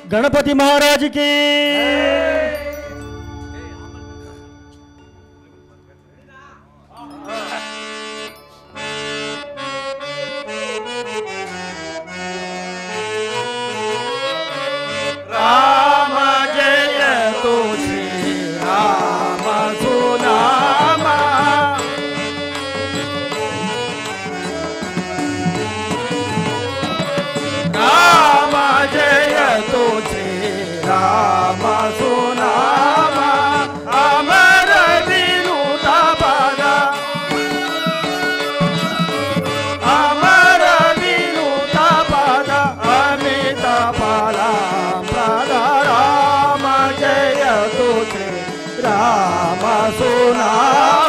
गणपति महाराज की ರಾಮ ಜಯತು ಶ್ರೀ ರಾಮ ಸುನಾಮ ರಾಮ ಜಯತು ಶ್ರೀ ರಾಮ ಸುನಾಮ ಅಮರ ವಿನುತ ಪದ ಅಮರ ವಿನುತ ಪದ ಅಮಿತ ಫಲ ಪ್ರದ ರಾಮ ಜಯತು ಶ್ರೀ ರಾಮ ಸುನಾಮ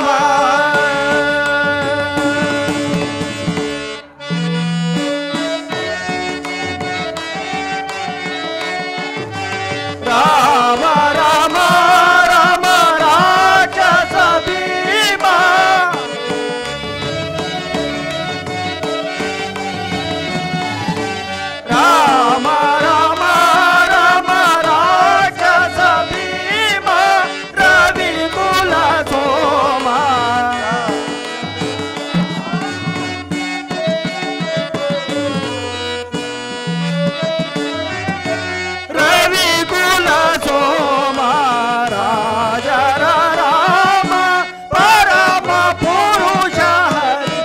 ರಾಮ ರಾಮ ರಾಮ ರಾಕ್ಷಸ ಭೀಮ ರಾಮ ರಾಮ ರಾಮ ರಾಕ್ಷಸ ಭೀಮ ರವಿ ಕುಲ ಸೋಮ ರವಿ ಕುಲ ಸೋಮ ರಾಜರ ರಾಮ ಪರಮ ಪುರುಷ ಹರಿ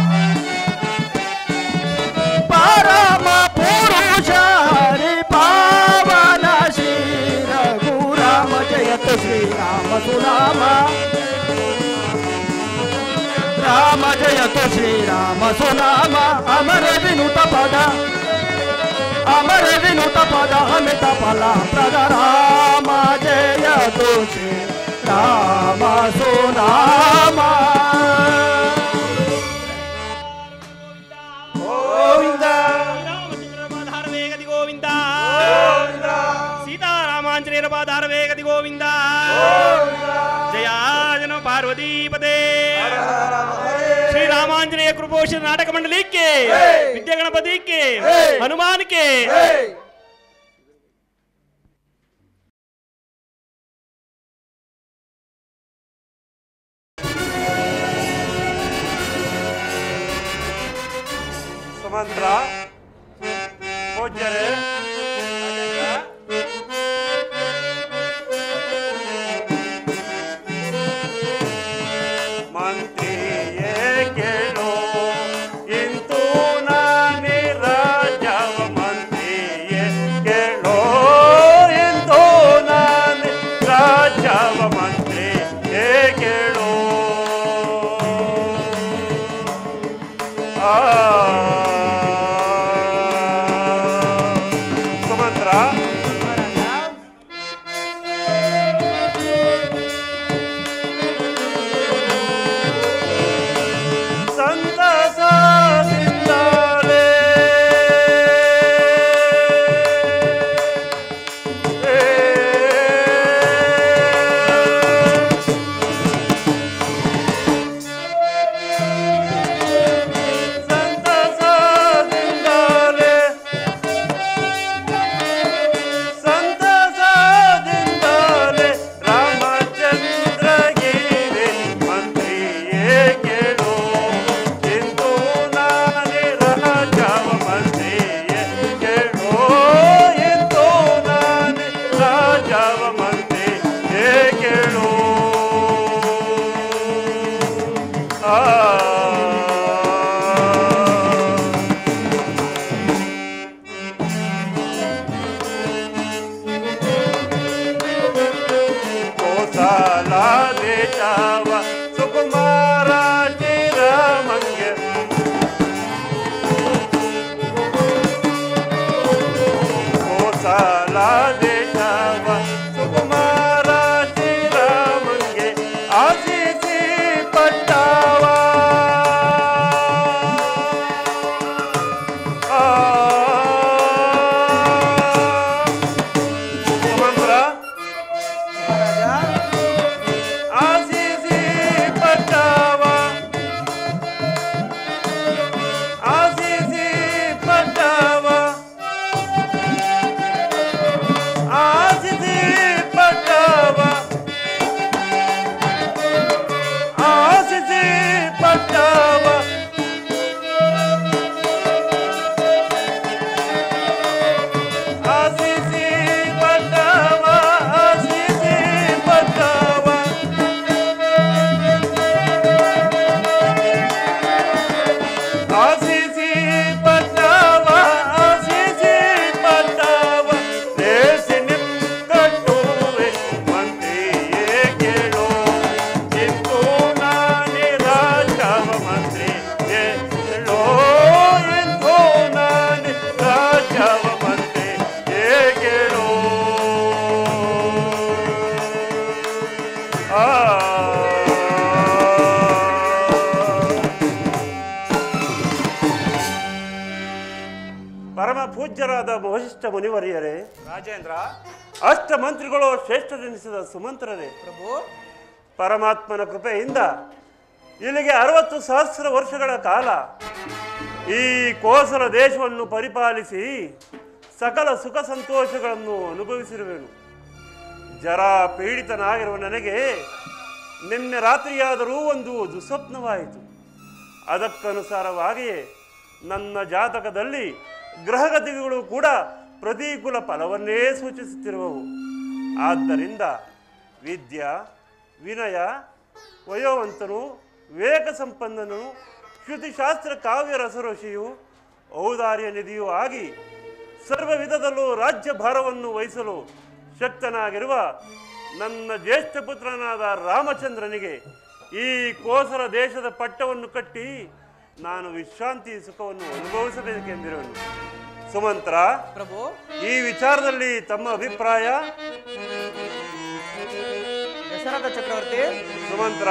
ಪರಮ ಪುರುಷ ಹರಿ ಪಾವನ ಶ್ರೀ ರಘುರಾಮ ಜಯತ ಶ್ರೀರಾಮ ಸುನಾಮ ರಾಮ ಜಯತ ಶ್ರೀರಾಮ ಸುನಾಮ ಅಮರ ವಿನುತ ಪದ ಅಮರ ವಿನುತ ಪದ ಅಮಿತ ಫಲ ಪ್ರದ ರಾಮ ಜಯತು ಶ್ರೀ ರಾಮ ಸುನಾಮ ಗೋವಿಂದ ರಾಮಚಂದ್ರರ ವೇಗದಿ ಗೋವಿಂದ ಸೀತಾರಾಮಾಂಜನೇಯರ ಪಾದಾರ ವೇಗದಿ ಗೋವಿಂದ ಜಯ ಜನ ಪಾರ್ವತೀಪದೇ ಶ್ರೀರಾಮಾಂಜನೇಯ ಕೃಪೋಷಿತ ನಾಟಕ ಮಂಡಲಿಕ್ಕೆ ವಿದ್ಯಾ ಗಣಪತಿಕ್ಕೆ ಹನುಮಾನ್ಗೆ ಸುಮಂತ್ರ ಪೂಜ್ಯರೇ ಮಂತ್ರಿಯೇ ಕೇಳೋ ಇಂತು ನಾನೇ ರಾಜವ ಮಂತ್ರಿಯೇ ಕೇಳೋ ಇಂತು ನಾನೇ ರಾಜವ ಮಂತ್ರಿಯೇ ಕೇಳೋ ಆ ಸುಮಂತ್ರ ಸಂತಸದಿಂದಲೇ ಸಂತಸದಿಂದಲೇ ಸಂತಸದಿಂದಲೇ ರಾಮಚಂದ್ರಗಿರಿ ಮಂತ್ರಿಯೇ ಕೇಳು ಇಂದು ನಾನೇ ರಾಜವ ಮಂತ್ರಿಯೇ ಕೇಳು ಇಂದು ನಾನೇ ರಾಜವ ಮಂತ್ರಿಯೇ ಕೇಳು ಆ ಕೋಸಲ ದೇಶವ ಸುಕುಮಾರ ಶ್ರೀರಾಮಂಗೆ ಕೋಸಲ ದೇಶವ ಸುಕುಮಾರ ಶ್ರೀರಾಮಂಗೆ ಆಶಿಸಿ ಪಟ್ಟವ ಆ ಸುಮಂತ್ರ ಆಶಿಸಿ ಪಟ್ಟವ ಆಶಿಸಿ ಪಟ್ಟವ ವಶಿಷ್ಠ ಮುನಿವರಿಯರೇ ರಾಜೇಂದ್ರ ಅಷ್ಟ ಮಂತ್ರಿಗಳು ಶ್ರೇಷ್ಠರೆನಿಸಿದ ಸುಮಂತ್ರರೇ ಪ್ರಭು ಪರಮಾತ್ಮನ ಕೃಪೆಯಿಂದ ಇಲ್ಲಿಗೆ ಅರವತ್ತು ಸಹಸ್ರ ವರ್ಷಗಳ ಕಾಲ ಈ ಕೋಸಲ ದೇಶವನ್ನು ಪರಿಪಾಲಿಸಿ ಸಕಲ ಸುಖ ಸಂತೋಷಗಳನ್ನು ಅನುಭವಿಸಿರುವೆನು ಜರ ಪೀಡಿತನಾಗಿರುವ ನನಗೆ ನಿನ್ನೆ ರಾತ್ರಿಯಾದರೂ ಒಂದು ದುಸ್ವಪ್ನವಾಯಿತು ಅದಕ್ಕನುಸಾರವಾಗಿಯೇ ನನ್ನ ಜಾತಕದಲ್ಲಿ ಗ್ರಹಗತಿಗಳು ಕೂಡ ಪ್ರತಿಕೂಲ ಫಲವನ್ನೇ ಸೂಚಿಸುತ್ತಿರುವವು ಆದ್ದರಿಂದ ವಿದ್ಯಾ ವಿನಯ ವಯೋವಂತನು ವಿವೇಕ ಸಂಪನ್ನನು ಶ್ರುತಿಶಾಸ್ತ್ರ ಕಾವ್ಯ ರಸಋಷಿಯು ಔದಾರ್ಯ ನಿಧಿಯೂ ಆಗಿ ಸರ್ವ ವಿಧದಲ್ಲೂ ರಾಜ್ಯ ಭಾರವನ್ನು ವಹಿಸಲು ಶಕ್ತನಾಗಿರುವ ನನ್ನ ಜ್ಯೇಷ್ಠ ಪುತ್ರನಾದ ರಾಮಚಂದ್ರನಿಗೆ ಈ ಕೋಸಲ ದೇಶದ ಪಟ್ಟವನ್ನು ಕಟ್ಟಿ ನಾನು ವಿಶ್ರಾಂತಿ ಸುಖವನ್ನು ಅನುಭವಿಸಬೇಕೆಂದಿರುವನು ಸುಮಂತ್ರ ಪ್ರಭು ಈ ವಿಚಾರದಲ್ಲಿ ತಮ್ಮ ಅಭಿಪ್ರಾಯ ದಶರಥ ಚಕ್ರವರ್ತಿ ಸುಮಂತ್ರ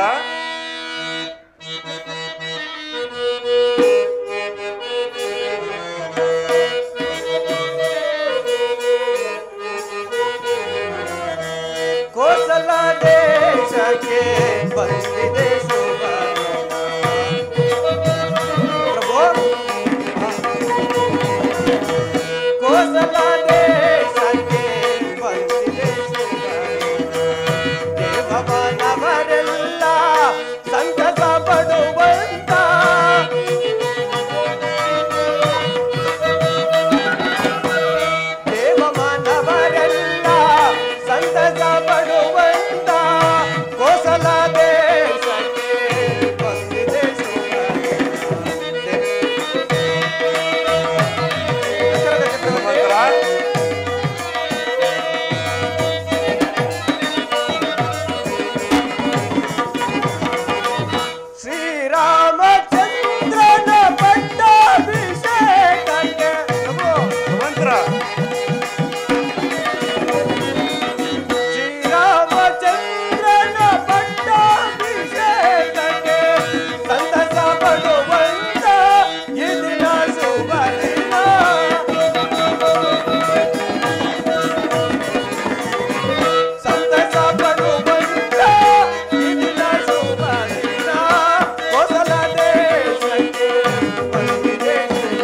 ಕೋಸಲ ದೇಶಕ್ಕೆ ಬಂದಿದೆ ಶುಭ ಪ್ರಭು ಕೋಸಲ ದೇಶಕ್ಕೆ ಬಂದಿದೆ ಶುಭ ದೇವಮಾನವರೆಲ್ಲ ಸಂತಸ ಪಡುವಂತ ದೇವಮಾನವರೆಲ್ಲ ಸಂತಸ ಪಡುವಂತ ಕೋಸಲ ದೇಶಕ್ಕೆ ಬಂದಿದೆ ಶುಭ ದಶರಥ ಚಕ್ರವರ್ತಿ ಸುಮಂತ್ರ ಶ್ರೀರಾಮಚಂದ್ರನ ಪಟ್ಟಾಭಿಷೇಕಕ್ಕೆ ಪ್ರಭು, ಸುಮಂತ್ರ ಶ್ರೀರಾಮಚಂದ್ರನ ಪಟ್ಟಾಭಿಷೇಕಕ್ಕೆ ಸಂತಸ ಪಡುವಂತ ಈ ದಿನ ಶುಭ ದಿನ ಸಂತಸ ಪಡುವಂತ ಈ ದಿನ ಶುಭ ದಿನ ಕೋಸಲ ದೇಶಕ್ಕೆ ಬಂದಿದೆ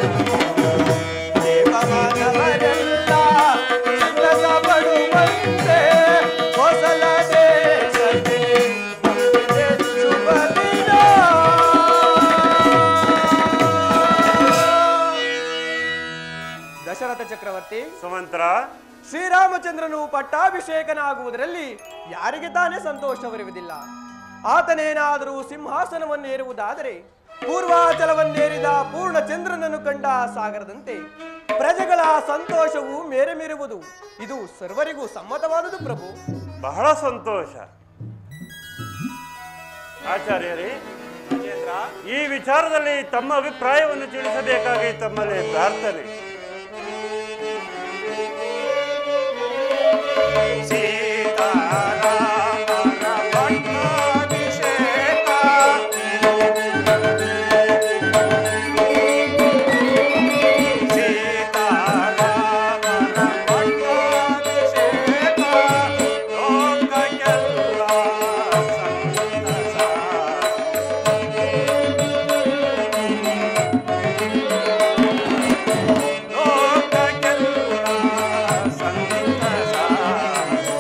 ದೇವಮಾನವರೆಲ್ಲ ಸಂತಸ ಪಡುವಂತೆ ಕೋಸಲ ದೇಶಕ್ಕೆ ಬಂದಿದೆ ಶುಭ ದಿನ ದಶರಥ ಚಕ್ರವರ್ತಿ ಸುಮಂತ್ರ ಶ್ರೀರಾಮಚಂದ್ರನು ಪಟ್ಟಾಭಿಷೇಕನಾಗುವುದರಲ್ಲಿ ಯಾರಿಗೆ ತಾನೇ ಸಂತೋಷವಿರುವುದಿಲ್ಲ ಆತನೇನಾದರೂ ಸಿಂಹಾಸನವನ್ನೇರುವುದಾದರೆ ಪೂರ್ವಾಚಲವನ್ನೇರಿದ ಪೂರ್ಣಚಂದ್ರನನ್ನು ಕಂಡ ಸಾಗರದಂತೆ ಪ್ರಜೆಗಳ ಸಂತೋಷವು ಮೇರೆ ಮೀರುವುದು ಇದು ಸರ್ವರಿಗೂ ಸಮ್ಮತವಾದುದು ಪ್ರಭು ಬಹಳ ಸಂತೋಷ ಆಚಾರ್ಯರೇ ಈ ವಿಚಾರದಲ್ಲಿ ತಮ್ಮ ಅಭಿಪ್ರಾಯವನ್ನು ತಿಳಿಸಬೇಕಾಗಿ ತಮ್ಮಲ್ಲಿ ಪ್ರಾರ್ಥನೆ ಸೀತಾರಾಮರ ಪಟ್ಟಾಭಿಷೇಕ ಸೀತಾರಾಮರ ಪಟ್ಟಾಭಿಷೇಕ ಲೋಕಕ್ಕೆಲ್ಲ ಸಂತಸ ಲೋಕಕ್ಕೆಲ್ಲ ಸಂತಸ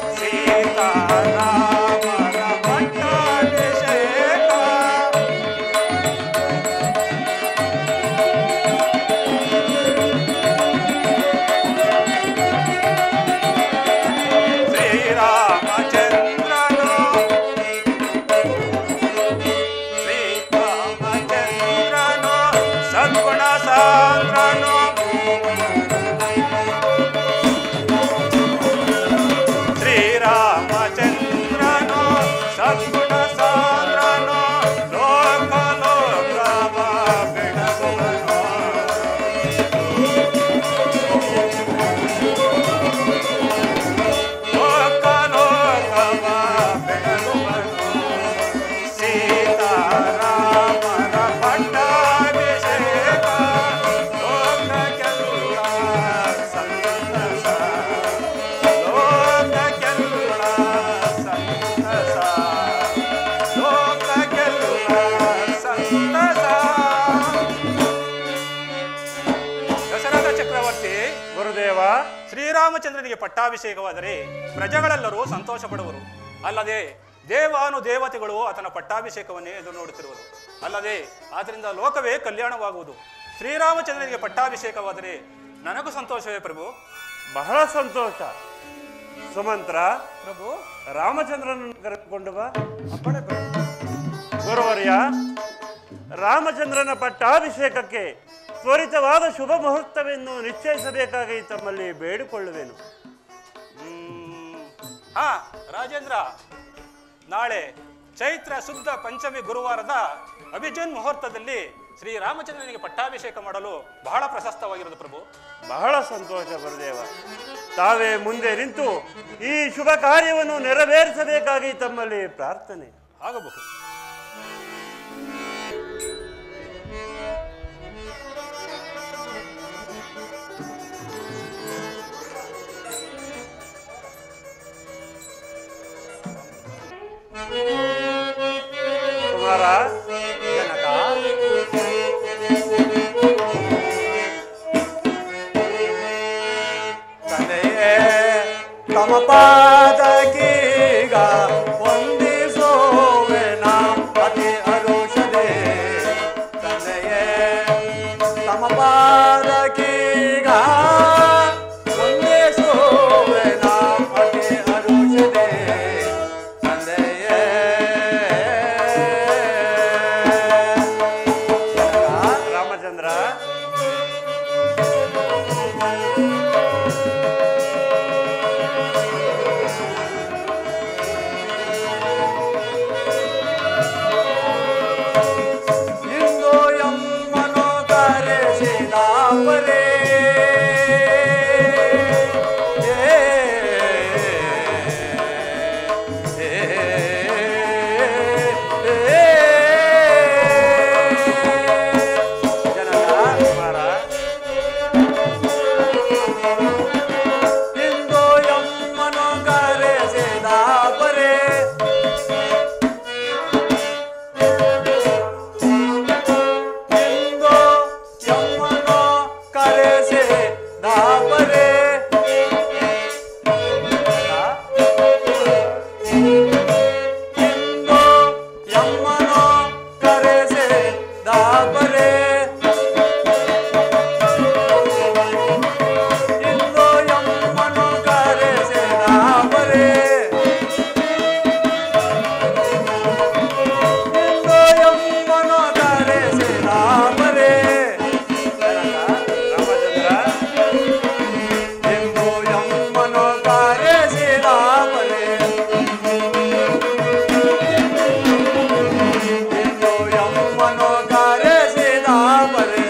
ಶ್ರೀರಾಮಚಂದ್ರನಿಗೆ ಪಟ್ಟಾಭಿಷೇಕವಾದರೆ ಪ್ರಜೆಗಳೆಲ್ಲರೂ ಸಂತೋಷ ಪಡುವರು ಅಲ್ಲದೆ ದೇವಾನು ದೇವತೆಗಳು ಆತನ ಪಟ್ಟಾಭಿಷೇಕವನ್ನೇ ಎದುರು ನೋಡುತ್ತಿರುವುದು ಅಲ್ಲದೆ ಆತರಿಂದ ಲೋಕವೇ ಕಲ್ಯಾಣವಾಗುವುದು ಶ್ರೀರಾಮಚಂದ್ರನಿಗೆ ಪಟ್ಟಾಭಿಷೇಕವಾದರೆ ನನಗೂ ಸಂತೋಷವೇ ಪ್ರಭು ಬಹಳ ಸಂತೋಷ ಸುಮಂತ್ರ ಪ್ರಭು ರಾಮಚಂದ್ರನನ್ನು ಕರೆದುಕೊಂಡು ಬಾ ಅಪ್ಪಣೆ ಪ್ರಭು ಗುರುವರ್ಯ ರಾಮಚಂದ್ರನ ಪಟ್ಟಾಭಿಷೇಕಕ್ಕೆ ತ್ವರಿತವಾದ ಶುಭ ಮುಹೂರ್ತವನ್ನು ನಿಶ್ಚಯಿಸಬೇಕಾಗಿ ತಮ್ಮಲ್ಲಿ ಬೇಡಿಕೊಳ್ಳುವೆನು ಹ್ಮ್. ಹಾ ರಾಜೇಂದ್ರ ನಾಳೆ ಚೈತ್ರ ಶುದ್ಧ ಪಂಚಮಿ ಗುರುವಾರದ ಅಭಿಜನ್ ಮುಹೂರ್ತದಲ್ಲಿ ಶ್ರೀರಾಮಚಂದ್ರನಿಗೆ ಪಟ್ಟಾಭಿಷೇಕ ಮಾಡಲು ಬಹಳ ಪ್ರಶಸ್ತವಾಗಿರೋದು ಪ್ರಭು ಬಹಳ ಸಂತೋಷ ಗುರುದೇವ ತಾವೇ ಮುಂದೆ ನಿಂತು ಈ ಶುಭ ಕಾರ್ಯವನ್ನು ನೆರವೇರಿಸಬೇಕಾಗಿ ತಮ್ಮಲ್ಲಿ ಪ್ರಾರ್ಥನೆ ಆಗಬಹುದು ಕುಮಾರ ಜನಕ ತಂದೆಯೇ ತಮ ಪಾದಕೀಗ ವಂದಿಸೋವೆ ನಾ ಅತಿ ಅರುಷದೆ ತಂದೆಯೇ ತಮ ಪಾದಕೀಗ ವಂದಿಸೋವೆ ನಾ ಅತಿ ಅರುಷದೆ ತಂದೆಯೇ ರಾಮಚಂದ್ರ ಇಂದು ಎಮ್ಮನು ಕರೆಸಿದ ಪರೇ ಕುಮಾರ ಇಂದು ಎಮ್ಮನು ಕರೆಸಿದ ಪರೇ ಇಂದು ಯಮ್ಮನು ಕರೆಸಿ ದಾಪರೆ ಇಂದು ಯಮ್ಮನು ಕರೆಸಿ ದಾಪರೆ ಇಂದು ಯಮ್ಮನು ಕರೆಸಿ ದಾಪರೆ ಇಂದು ಯಮ್ಮನು ಕರೆಸಿ ದಾಪರೆ ರಾಮಚಂದ್ರ ಎಂದು ಯಮ್ಮನು ಕರೆಸಿದ ಬಲೆ ಎಂದು ಯಮ್ಮನು ಕರೆಸಿದ ಬಲೆ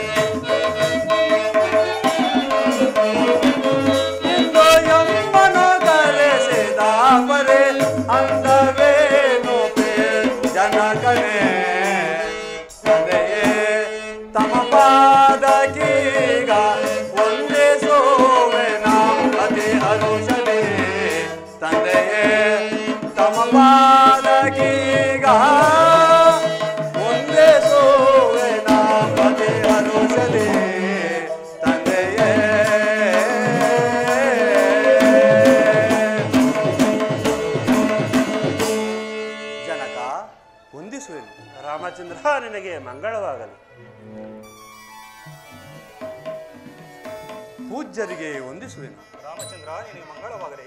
ಎಂದು ಯಮ್ಮನು ಕರೆಸಿದ ಬಲೆ ಅಂದವೇನು ಜನಕನೇ ತಂದೆಯೇ ತಮ ಪಾದಕೀಗ ಒಂದೇ ಸೋವೆನ ಅತಿ ಅರುಷದೆ ತಂದೆಯೇ ತಮ ಪಾದಕೀಗ ಒಂದೇ ಸೋವೆನ ಅತಿ ಅರುಷದೆ ತಂದೆಯೇ ಜನಕ ಹೊಂದಿಸುವೆನು ರಾಮಚಂದ್ರ ನಿನಗೆ ಮಂಗಳವಾಗಲಿ ಪೂಜ್ಯರಿಗೆ ಹೊಂದಿಸುವೆನು ರಾಮಚಂದ್ರ ನಿನಗೆ ಮಂಗಳವಾಗಲಿ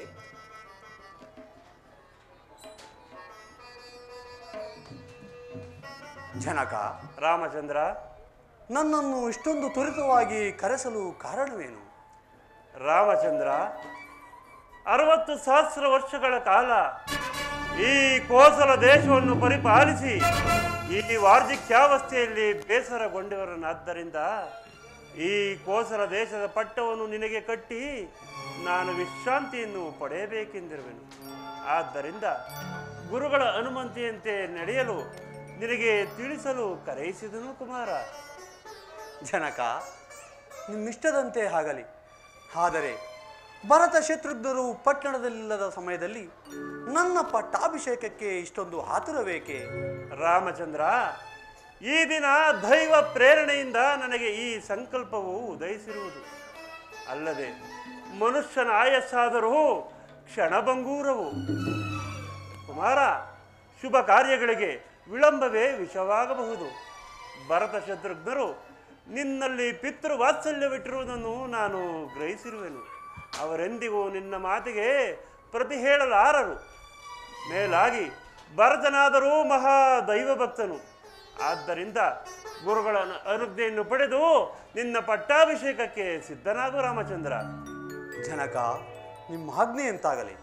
ಜನಕ ರಾಮಚಂದ್ರ ನನ್ನನ್ನು ಇಷ್ಟೊಂದು ತ್ವರಿತವಾಗಿ ಕರೆಸಲು ಕಾರಣವೇನು ರಾಮಚಂದ್ರ ಅರವತ್ತು ಸಹಸ್ರ ವರ್ಷಗಳ ಕಾಲ ಈ ಕೋಸಲ ದೇಶವನ್ನು ಪರಿಪಾಲಿಸಿ ಈ ವಾರ್ಧಿಕ್ಯಾವಸ್ಥೆಯಲ್ಲಿ ಬೇಸರಗೊಂಡವರನ್ನಾದ್ದರಿಂದ ಈ ಕೋಸಲ ದೇಶದ ಪಟ್ಟವನ್ನು ನಿನಗೆ ಕಟ್ಟಿ ನಾನು ವಿಶ್ರಾಂತಿಯನ್ನು ಪಡೆಯಬೇಕೆಂದಿರುವೆನು ಆದ್ದರಿಂದ ಗುರುಗಳ ಅನುಮತಿಯಂತೆ ನಡೆಯಲು ನಿನಗೆ ತಿಳಿಸಲು ಕರೆಯಿಸಿದನು ಕುಮಾರ ಜನಕ ನಿಮ್ಮಿಷ್ಟದಂತೆ ಆಗಲಿ ಆದರೆ ಭರತ ಶತ್ರುಘ್ನರು ಪಟ್ಟಣದಲ್ಲಿಲ್ಲದ ಸಮಯದಲ್ಲಿ ನನ್ನ ಪಟ್ಟಾಭಿಷೇಕಕ್ಕೆ ಇಷ್ಟೊಂದು ಆತುರವೇಕೆ ರಾಮಚಂದ್ರ ಈ ದಿನ ದೈವ ಪ್ರೇರಣೆಯಿಂದ ನನಗೆ ಈ ಸಂಕಲ್ಪವು ಉದಯಿಸಿರುವುದು ಅಲ್ಲದೆ ಮನುಷ್ಯನ ಆಯಸ್ಸಾದರೂ ಕ್ಷಣಭಂಗೂರವು ಕುಮಾರ ಶುಭ ಕಾರ್ಯಗಳಿಗೆ ವಿಳಂಬವೇ ವಿಷವಾಗಬಹುದು ಭರತ ಶತ್ರುಘ್ನರು ನಿನ್ನಲ್ಲಿ ಪಿತೃ ವಾತ್ಸಲ್ಯವಿಟ್ಟಿರುವುದನ್ನು ನಾನು ಗ್ರಹಿಸಿರುವೆನು ಅವರೆಂದಿಗೂ ನಿನ್ನ ಮಾತಿಗೆ ಪ್ರತಿ ಹೇಳಲಾರರು ಮೇಲಾಗಿ ಭರತನಾದರೂ ಮಹಾ ದೈವ ಭಕ್ತನು ಆದ್ದರಿಂದ ಗುರುಗಳ ಅನುಜ್ಞೆಯನ್ನು ಪಡೆದು ನಿನ್ನ ಪಟ್ಟಾಭಿಷೇಕಕ್ಕೆ ಸಿದ್ಧನಾಗು ರಾಮಚಂದ್ರ ಜನಕ ನಿಮ್ಮ ಆಜ್ಞೆ ಎಂತಾಗಲಿ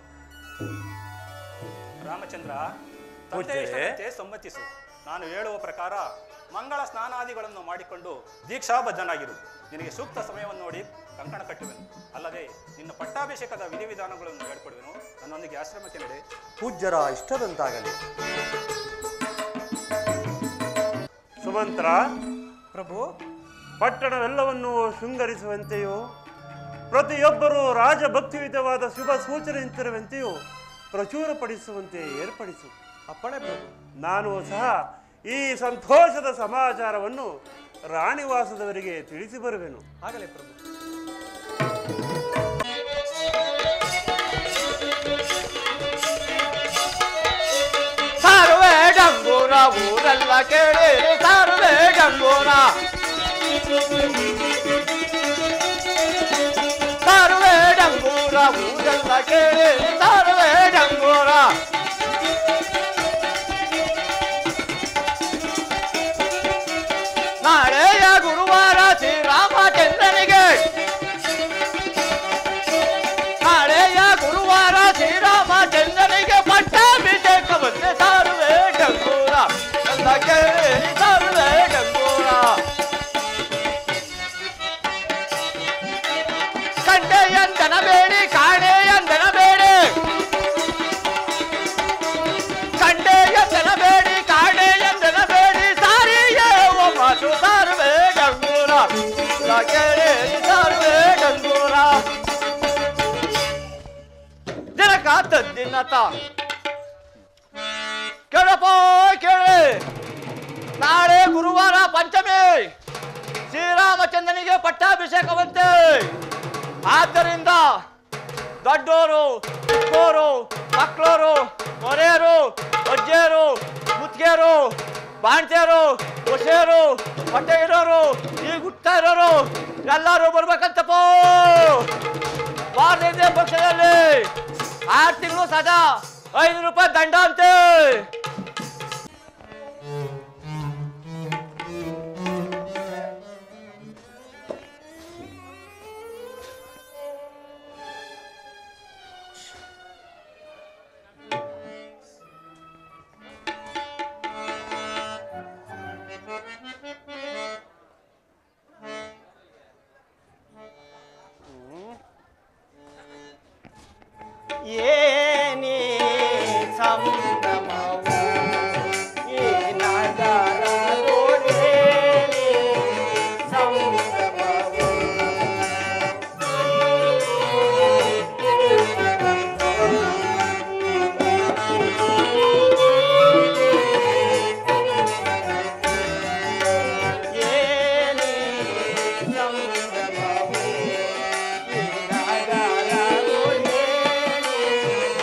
ರಾಮಚಂದ್ರ ಪೂಜ್ಯರೇ. ತಂದೆಯ ಇಷ್ಟದಂತೆ ಸಮ್ಮತಿಸು ನಾನು ಹೇಳುವ ಪ್ರಕಾರ ಮಂಗಳ ಸ್ನಾನಾದಿಗಳನ್ನು ಮಾಡಿಕೊಂಡು ದೀಕ್ಷಾಬದ್ಧನಾಗಿರು ನಿನಗೆ ಸೂಕ್ತ ಸಮಯವನ್ನು ನೋಡಿ ಕಂಕಣ ಕಟ್ಟುವೆನು ಅಲ್ಲದೆ ನಿನ್ನ ಪಟ್ಟಾಭಿಷೇಕದ ವಿಧಿವಿಧಾನಗಳನ್ನು ಹೇಳ್ಕೊಡುವೆನು ನನ್ನೊಂದಿಗೆ ಆಶ್ರಮಕ್ಕೆ ನಡೆ ಪೂಜ್ಯರ ಇಷ್ಟದಂತಾಗಲಿ ಸುಮಂತ್ರ ಪ್ರಭು ಪಟ್ಟಣವೆಲ್ಲವನ್ನು ಶೃಂಗರಿಸುವಂತೆಯೋ ಪ್ರತಿಯೊಬ್ಬರೂ ರಾಜಭಕ್ತಿಯುತವಾದ ಶುಭ ಸೂಚನೆಯಂತಿರುವಂತೆಯೋ ಪ್ರಚುರಪಡಿಸುವಂತೆ ಏರ್ಪಡಿಸು ಅಪ್ಪಣೆ ಪ್ರಭು ನಾನು ಸಹ ಈ ಸಂತೋಷದ ಸಮಾಚಾರವನ್ನು ರಾಣಿವಾಸದವರಿಗೆ ತಿಳಿಸಿ ಬರುವೆನು ಆಗಲೇ ಪ್ರಭು ಸಾರುವೆ ಡಂಗೂರ ಊರೆಲ್ಲ ಕೇಳಿ ಸಾರುವೆ ಡಂಗೂರ ಸಾರುವೆ ಡಂಗೂರ ಊರೆಲ್ಲ ಕೇಳಿ ಸಾರುವೆ ಡಂಗೂರ ನಾಳೆಯ ಗುರುವಾರ ಶ್ರೀರಾಮಚಂದ್ರನಿಗೆ ನಾಳೆಯ ಗುರುವಾರ ಶ್ರೀರಾಮಚಂದ್ರನಿಗೆ ಪಟ್ಟಾಭಿಷೇಕವಂತೆ ಸಾರುವೆ ಡಂಗೂರ ಎಲ್ಲ ಕೇಳಿ ಸಾರುವೆ ಡಂಗೂರ ಕಂಡೆಯಂದನ ಬೇಡಿ ಕಾಣೆಯಂದನ ಬೇಡಿ ಕಂಡೆಯಂದನ ಬೇಡಿ ಕಾಣೆಯಂದನ ಬೇಡಿ ಸಾರಿಯೇ ಮಾತು ಸಾರುವೆ ಡಂಗೂರ ಎಲ್ಲ ಕೇಳಿ ಸಾರುವೆ ಡಂಗೂರ ಜನಕ ತದ್ದಿನ್ನತ ಕೇಳಪ್ಪ ಕೇಳಿ ನಾಳೆ ಗುರುವಾರ ಪಂಚಮಿ ಶ್ರೀರಾಮಚಂದ್ರನಿಗೆ ಪಟ್ಟಾಭಿಷೇಕವಂತೆ ಆದ್ದರಿಂದ ದೊಡ್ಡೋರು ಚಿಕ್ಕೋರು ಮಕ್ಕಳೋರು ಮೊರೆಯರು ಅಜ್ಜಿಯರು ಮುತ್ತಿಗೆಯರು ಬಾಣ್ತಿಯರು ಹೊಸೆಯರು ಹೊಟ್ಟೆ ಇರೋರು ಈಗ ಹುಟ್ತಾ ಇರೋರು ಎಲ್ಲರೂ ಬರ್ಬೇಕಂತಪ್ಪ ಭಾರತೀಯ ಪಕ್ಷದಲ್ಲಿ ಆರು ತಿಂಗಳು ಸದಾ ಐದು ರೂಪಾಯಿ ದಂಡ ಅಂತೆ ಏನೇ ಸಂಭ್ರಮವು ಈ ನಗರದೊಳೇನೆ ಸಂಭ್ರಮವು ಏನೇ ಸಂಭ್ರಮವು ಈ ನಗರದೊಳೇನೆ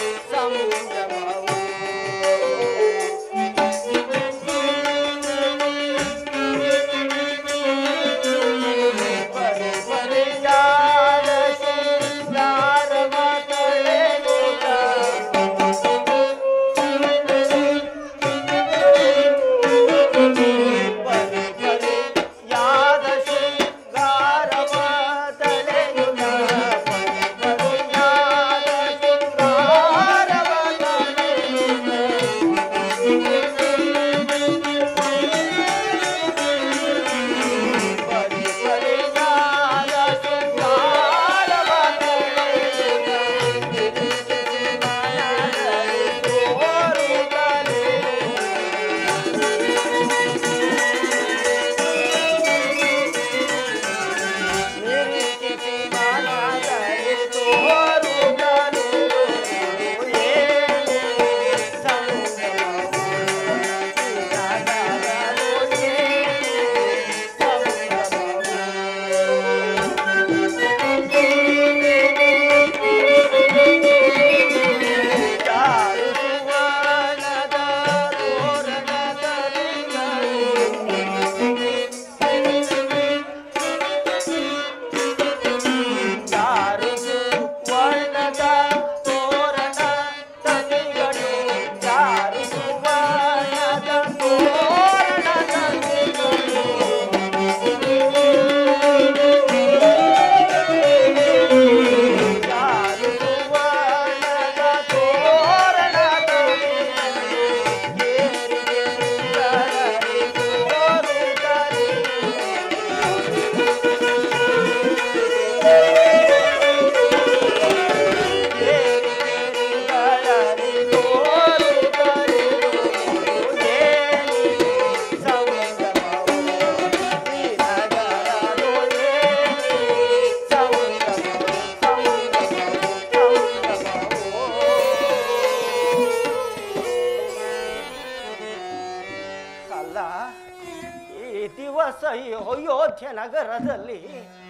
ಅಯೋಧ್ಯ ನಗರದಲ್ಲಿ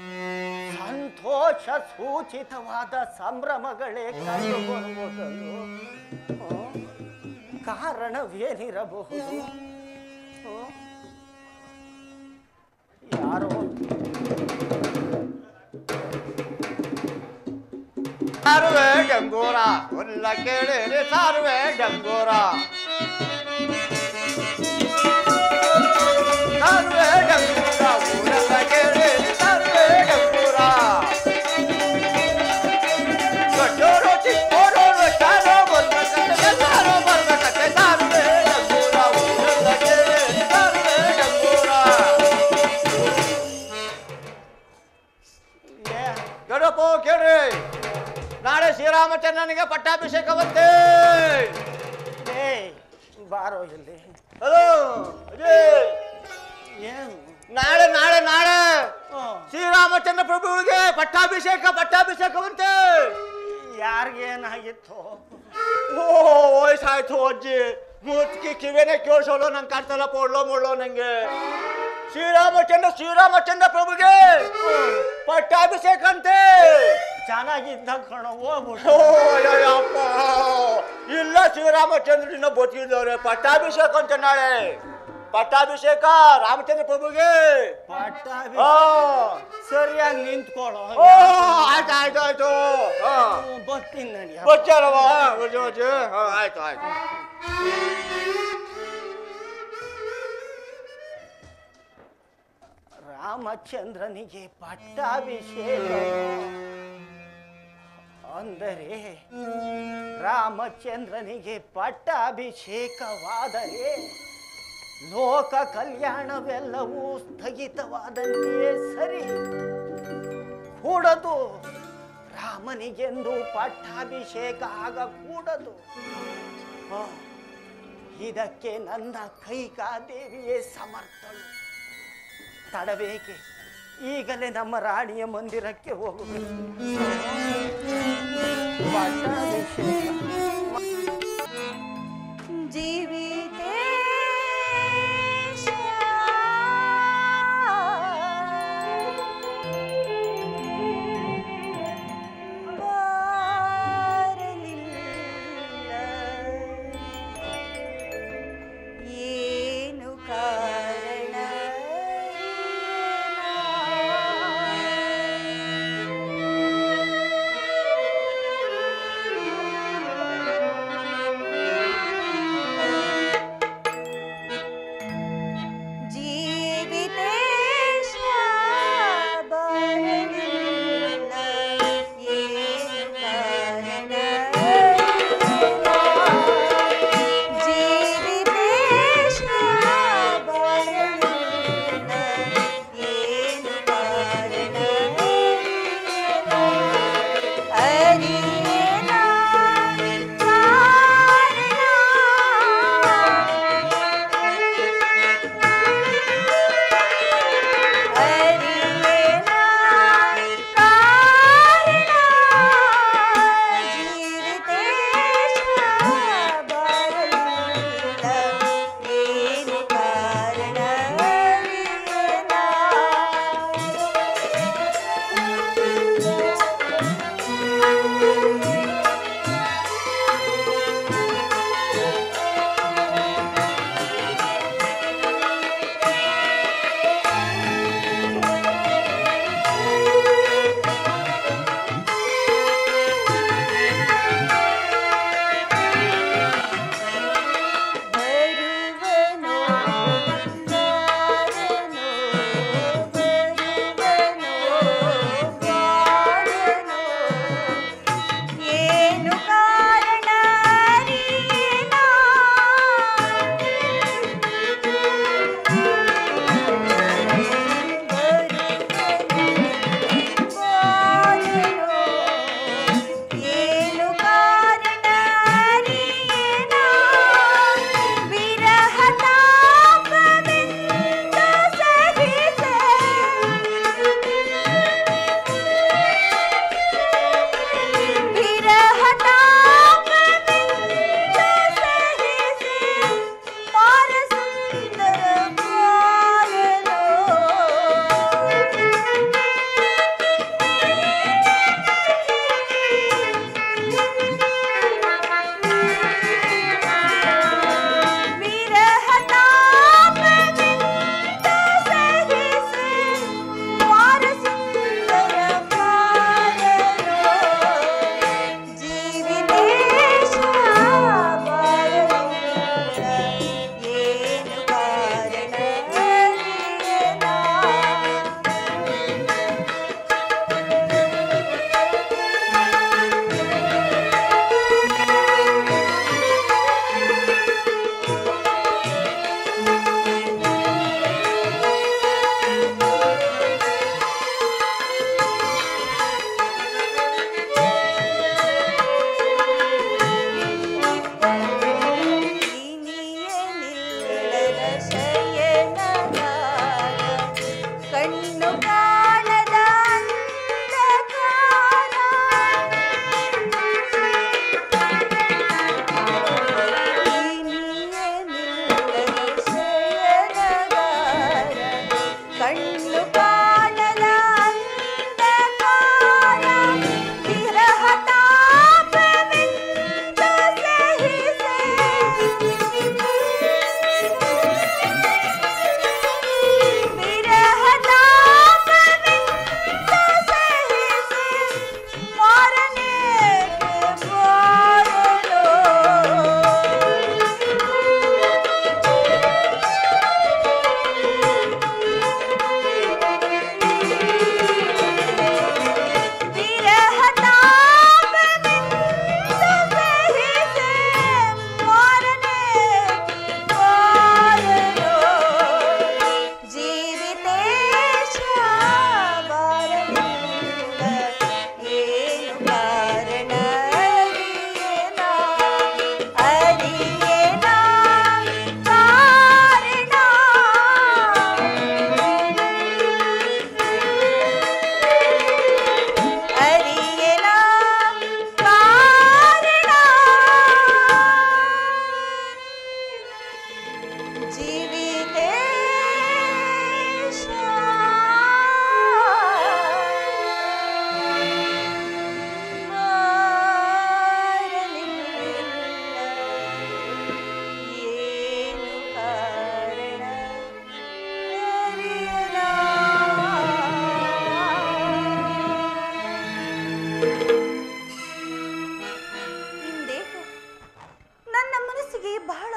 ಸಂತೋಷ ಸೂಚಿತವಾದ ಸಂಭ್ರಮಗಳೇ ಕಂಡುಬರುವುದನ್ನು ಕಾರಣವೇನಿರಬಹುದು ಹ್ಮ್? ಯಾರೋ ಸಾರುವೆ ಡಂಗೂರ ಉಲ್ಲ ಕೇಳಿರಿ ಸಾರುವೆ ಡಂಗೂರ ಸಾರುವೆ ಡಂಗೂರ ಊರೆಲ್ಲ ಕೇಳಿರಿ ಸಾರುವೆ ಡಂಗೂರ ದೊಡ್ಡೋರು ಚಿಕ್ಕೋರು ಶಾರೋ ಬರ್ಬೇಕಂತೆ ಸಾರೋ ಬರ್ಬೇಕಂತೆ ಸಾರುವೆ ಡಂಗೂರ ಊರೆಲ್ಲ ಕೇಳಿರಿ ಸಾರುವೆ ಡಂಗೂರ ಏ ಗಡಪು ಕೇಳ್ರಿ ನಾಳೆ ಶ್ರೀರಾಮಚಂದ್ರನಿಗೆ ಪಟ್ಟಾಭಿಷೇಕವಂತೆ ಏ ಬಾರೋ ಇಲ್ಲಿ ಹಲೋ ಅಜಯ್ ಏನು ನಾಳೆ ನಾಳೆ ನಾಳೆ ಹ್ಮ್. ಶ್ರೀರಾಮಚಂದ್ರ ಪ್ರಭುವಿಗೆ ಪಟ್ಟಾಭಿಷೇಕ ಪಟ್ಟಾಭಿಷೇಕವಂತೆ ಯಾರಿಗೇನಾಗಿತ್ತು ಓ ವಯಸ್ಸಾಯ್ತು ಅಜ್ಜಿ ಮುತ್ಕಿ ಕಿವಿನೇ ಕೇಳಿಸೋಳು ನಂಗೆ ಕಾಣ್ತಲ್ಲ ಪೊಳ್ಳೋ ಮುಳ್ಳೋ ನಂಗೆ ಶ್ರೀರಾಮಚಂದ್ರ ಶ್ರೀರಾಮಚಂದ್ರ ಪ್ರಭುಗೆ ಪಟ್ಟಾಭಿಷೇಕ ಅಂತೆ ಚೆನ್ನಾಗಿದ್ದ ಕಣ ಓ, ಹೋಗ್ಬಿಟ್ಟು ಅಯ್ಯಯ್ಯಪ್ಪ. ಇಲ್ಲ ಶ್ರೀರಾಮಚಂದ್ರನ ಬದುಕಿದವ್ರೆ ಪಟ್ಟಾಭಿಷೇಕ ಅಂತ ನಾಳೆ ಪಟ್ಟಾಭಿಷೇಕ ರಾಮಚಂದ್ರ ಪ್ರಭುಗೆ ಪಟ್ಟಾಭಿ ಆ. ಸರಿಯಾಗಿ ನಿಂತ್ಕೊಳ್ಳೋ ಓ ಆಯ್ತು ಆಯ್ತು ಆಯ್ತು ಹಾ. ಬರ್ತೀನಿ ನಡಿ ಬಚ್ಚಾರವ್ವ ಬಚ್ಚ ಬಚ್ಚ ಹಾ ಆಯ್ತು ಆಯ್ತು ರಾಮಚಂದ್ರನಿಗೆ ಪಟ್ಟಾಭಿಷೇಕ ಅಂದರೆ ರಾಮಚಂದ್ರನಿಗೆ ಪಟ್ಟಾಭಿಷೇಕವಾದರೆ ಲೋಕ ಕಲ್ಯಾಣವೆಲ್ಲವೂ ಸ್ಥಗಿತವಾದಂತೆಯೇ ಸರಿ ಕೂಡದು ರಾಮನಿಗೆಂದು ಪಟ್ಟಾಭಿಷೇಕ ಆಗಕೂಡದು ಆ, ಇದಕ್ಕೆ ನನ್ನ ಕೈಕಾದೇವಿಯೇ ಸಮರ್ಥಳು ತಡಬೇಕೆ ಈಗಲೇ ನಮ್ಮ ರಾಣಿಯ ಮಂದಿರಕ್ಕೆ ಹೋಗಬೇಕು ಪಟ್ಟಾಭಿಷೇಕ जीवितेश ಏನು ಕಾರಣ ಏನೋ?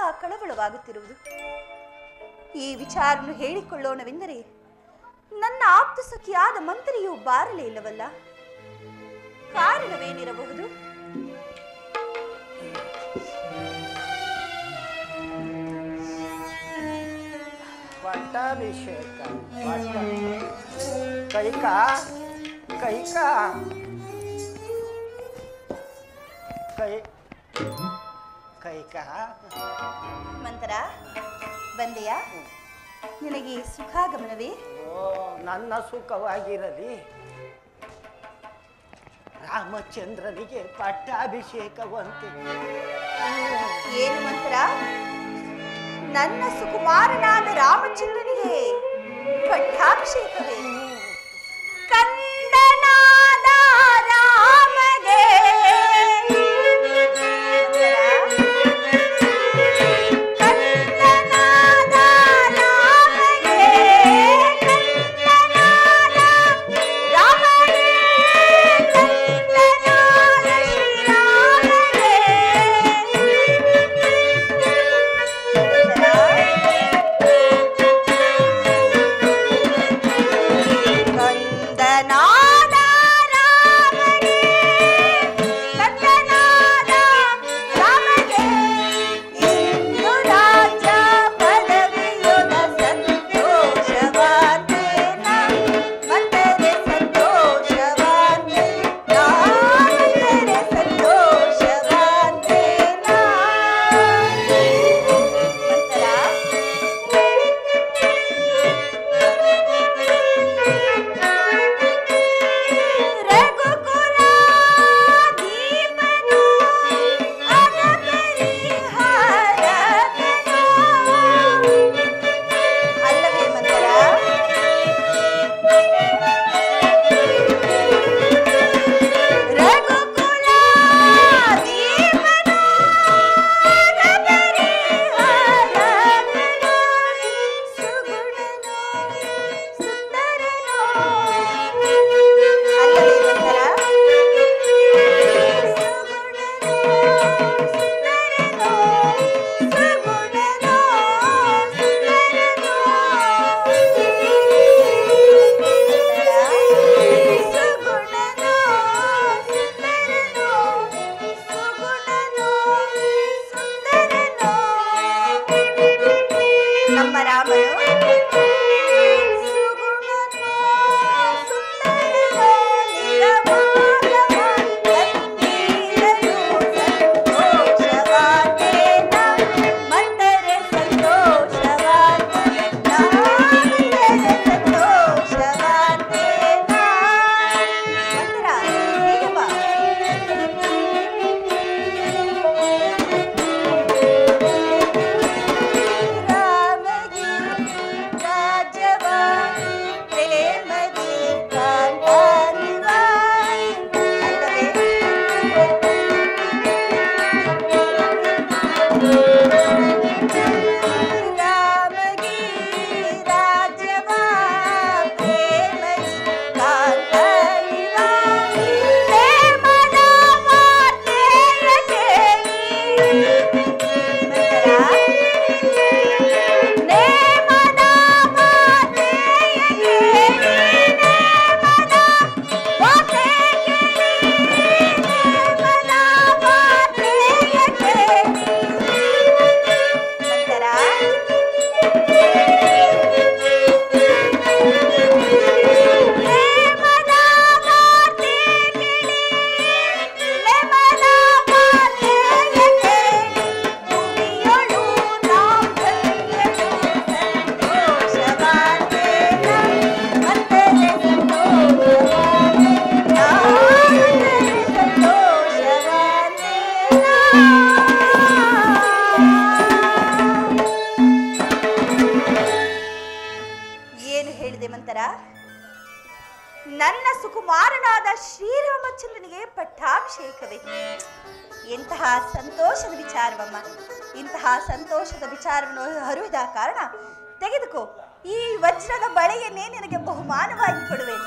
ಕಳವಳವಾಗುತ್ತಿರುವುದು ಈ ವಿಚಾರವನ್ನು ಹೇಳಿಕೊಳ್ಳೋಣವೆಂದರೆ ನನ್ನ ಆಪ್ತ ಸಖಿಯಾದ ಮಂತ್ರಿಯು ಬಾರಲೇ ಇಲ್ಲವಲ್ಲ ಕಾರಣವೇನಿರಬಹುದು ಪಟ್ಟಾಭಿಷೇಕ ಪಟ್ಟ ಕೈಕ ಕೈಕ ಕೈ ಕೈಕ ಮಂತರ ಬಂದೆಯಾ ನಿನಗೆ ಸುಖಾಗಮನವೇ ಓ ನನ್ನ ಸುಖವಾಗಿರಲಿ ರಾಮಚಂದ್ರನಿಗೆ ಪಟ್ಟಾಭಿಷೇಕವಂತೆ ಏನು ಮಂತ್ರ ನನ್ನ ಸುಕುಮಾರನಾದ ರಾಮಚಂದ್ರನಿಗೆ ಪಟ್ಟಾಭಿಷೇಕವೇ ಕಂದನಾದ ರಾಮಗೆ ಕಂದನಾದ ರಾಮಗೆ ಕಂದನಾದ ರಾಮಗೆ ಕಂದನಾದ ಕಂದನಾದ ರಾಮಗೆ ಕಂದನಾದ ರಾಮಗೆ ಇಂದು ರಾಜ ಪದವಿಯೊಳ ಸಂತೋಷವಾದೇನ ಮಂದರೆ ಸಂತೋಷವಾದೆ ನಾದರೆ ಸಂತೋಷವಾದೇನ ಮಂತರ ರಘುಕುಲ ದೀಪನು ಅನಪರಿಹಾರಕನು. ಅಲ್ಲವೇ ಮಂತರ ರಘುಕುಲ ದೀಪನು ಅನಪರಿಹಾರಕನು. ಸುಗುಣನು ಸುಂದರನು ಅಲ್ಲವೇ ಮಂತರ ನಮ್ಮ ರಾಮನು ಸುಗುಣನು ಸುಂದರನು ನಿಗಮಾಗಮ ಕಂದೀರನು ಸಂತೋಷವಾದೇನ ಮಂದರೆ ಸಂತೋಷವಾದೇನ ಮಂದರೆ ಸಂತೋಷವಾದೇನ ಮಂತರ ಹೀಗೆ ಬಾ ರಾಮಗಿ ರಾಜವ ಪ್ರೇಮದಿ ಕಾಂತಾನಿವ ಅಲ್ಲವೇ ರಾಮಗಿ ರಾಜವ ಪ್ರೇಮದಿ ಕಾಂತಾನಿವ ಪ್ರೇಮದ ಮಾತೆಯ ಕೇಳಿ ಮಂತರ ನೇಮದ ಮಾತೆಯ ಕೇಳಿ ನೇಮದ ಮಾತೆಯ ಕೇಳಿ ನೇಮದ ಮಾತೆಯ ಕೇಳಿ ಮಂತರ ನೇಮದ ಮಾತೆಯ ಕೇಳಿ ನೇಮದ ಮಾತೆಯ ಕೇಳಿ ಭೂಮಿಯೊಳು ನಾವ್ಯರು ಸಂತೋಷವಾದೇನ ಮಂದರೆ ಸಂತೋಷವಾದೆ ನಾವಂದರೆ ಸಂತೋಷವಾದೇನ ಏನು ಹೇಳಿದೆ ಮಂತರ ನನ್ನ ಸುಕುಮಾರನಾದ ಶ್ರೀರಾಮಚಂದ್ರನಿಗೆ ಪಟ್ಟಾಭಿಷೇಕವೇ ಎಂತಹ ಸಂತೋಷದ ವಿಚಾರವಮ್ಮ ಇಂತಹ ಸಂತೋಷದ ವಿಚಾರವನ್ನು ಹರಿದ ಕಾರಣ ತೆಗೆದುಕೋ ಈ ವಜ್ರದ ಬಳೆಯನ್ನೇ ನಿನಗೆ ಬಹುಮಾನವಾಗಿ ಕೊಡುವೆನು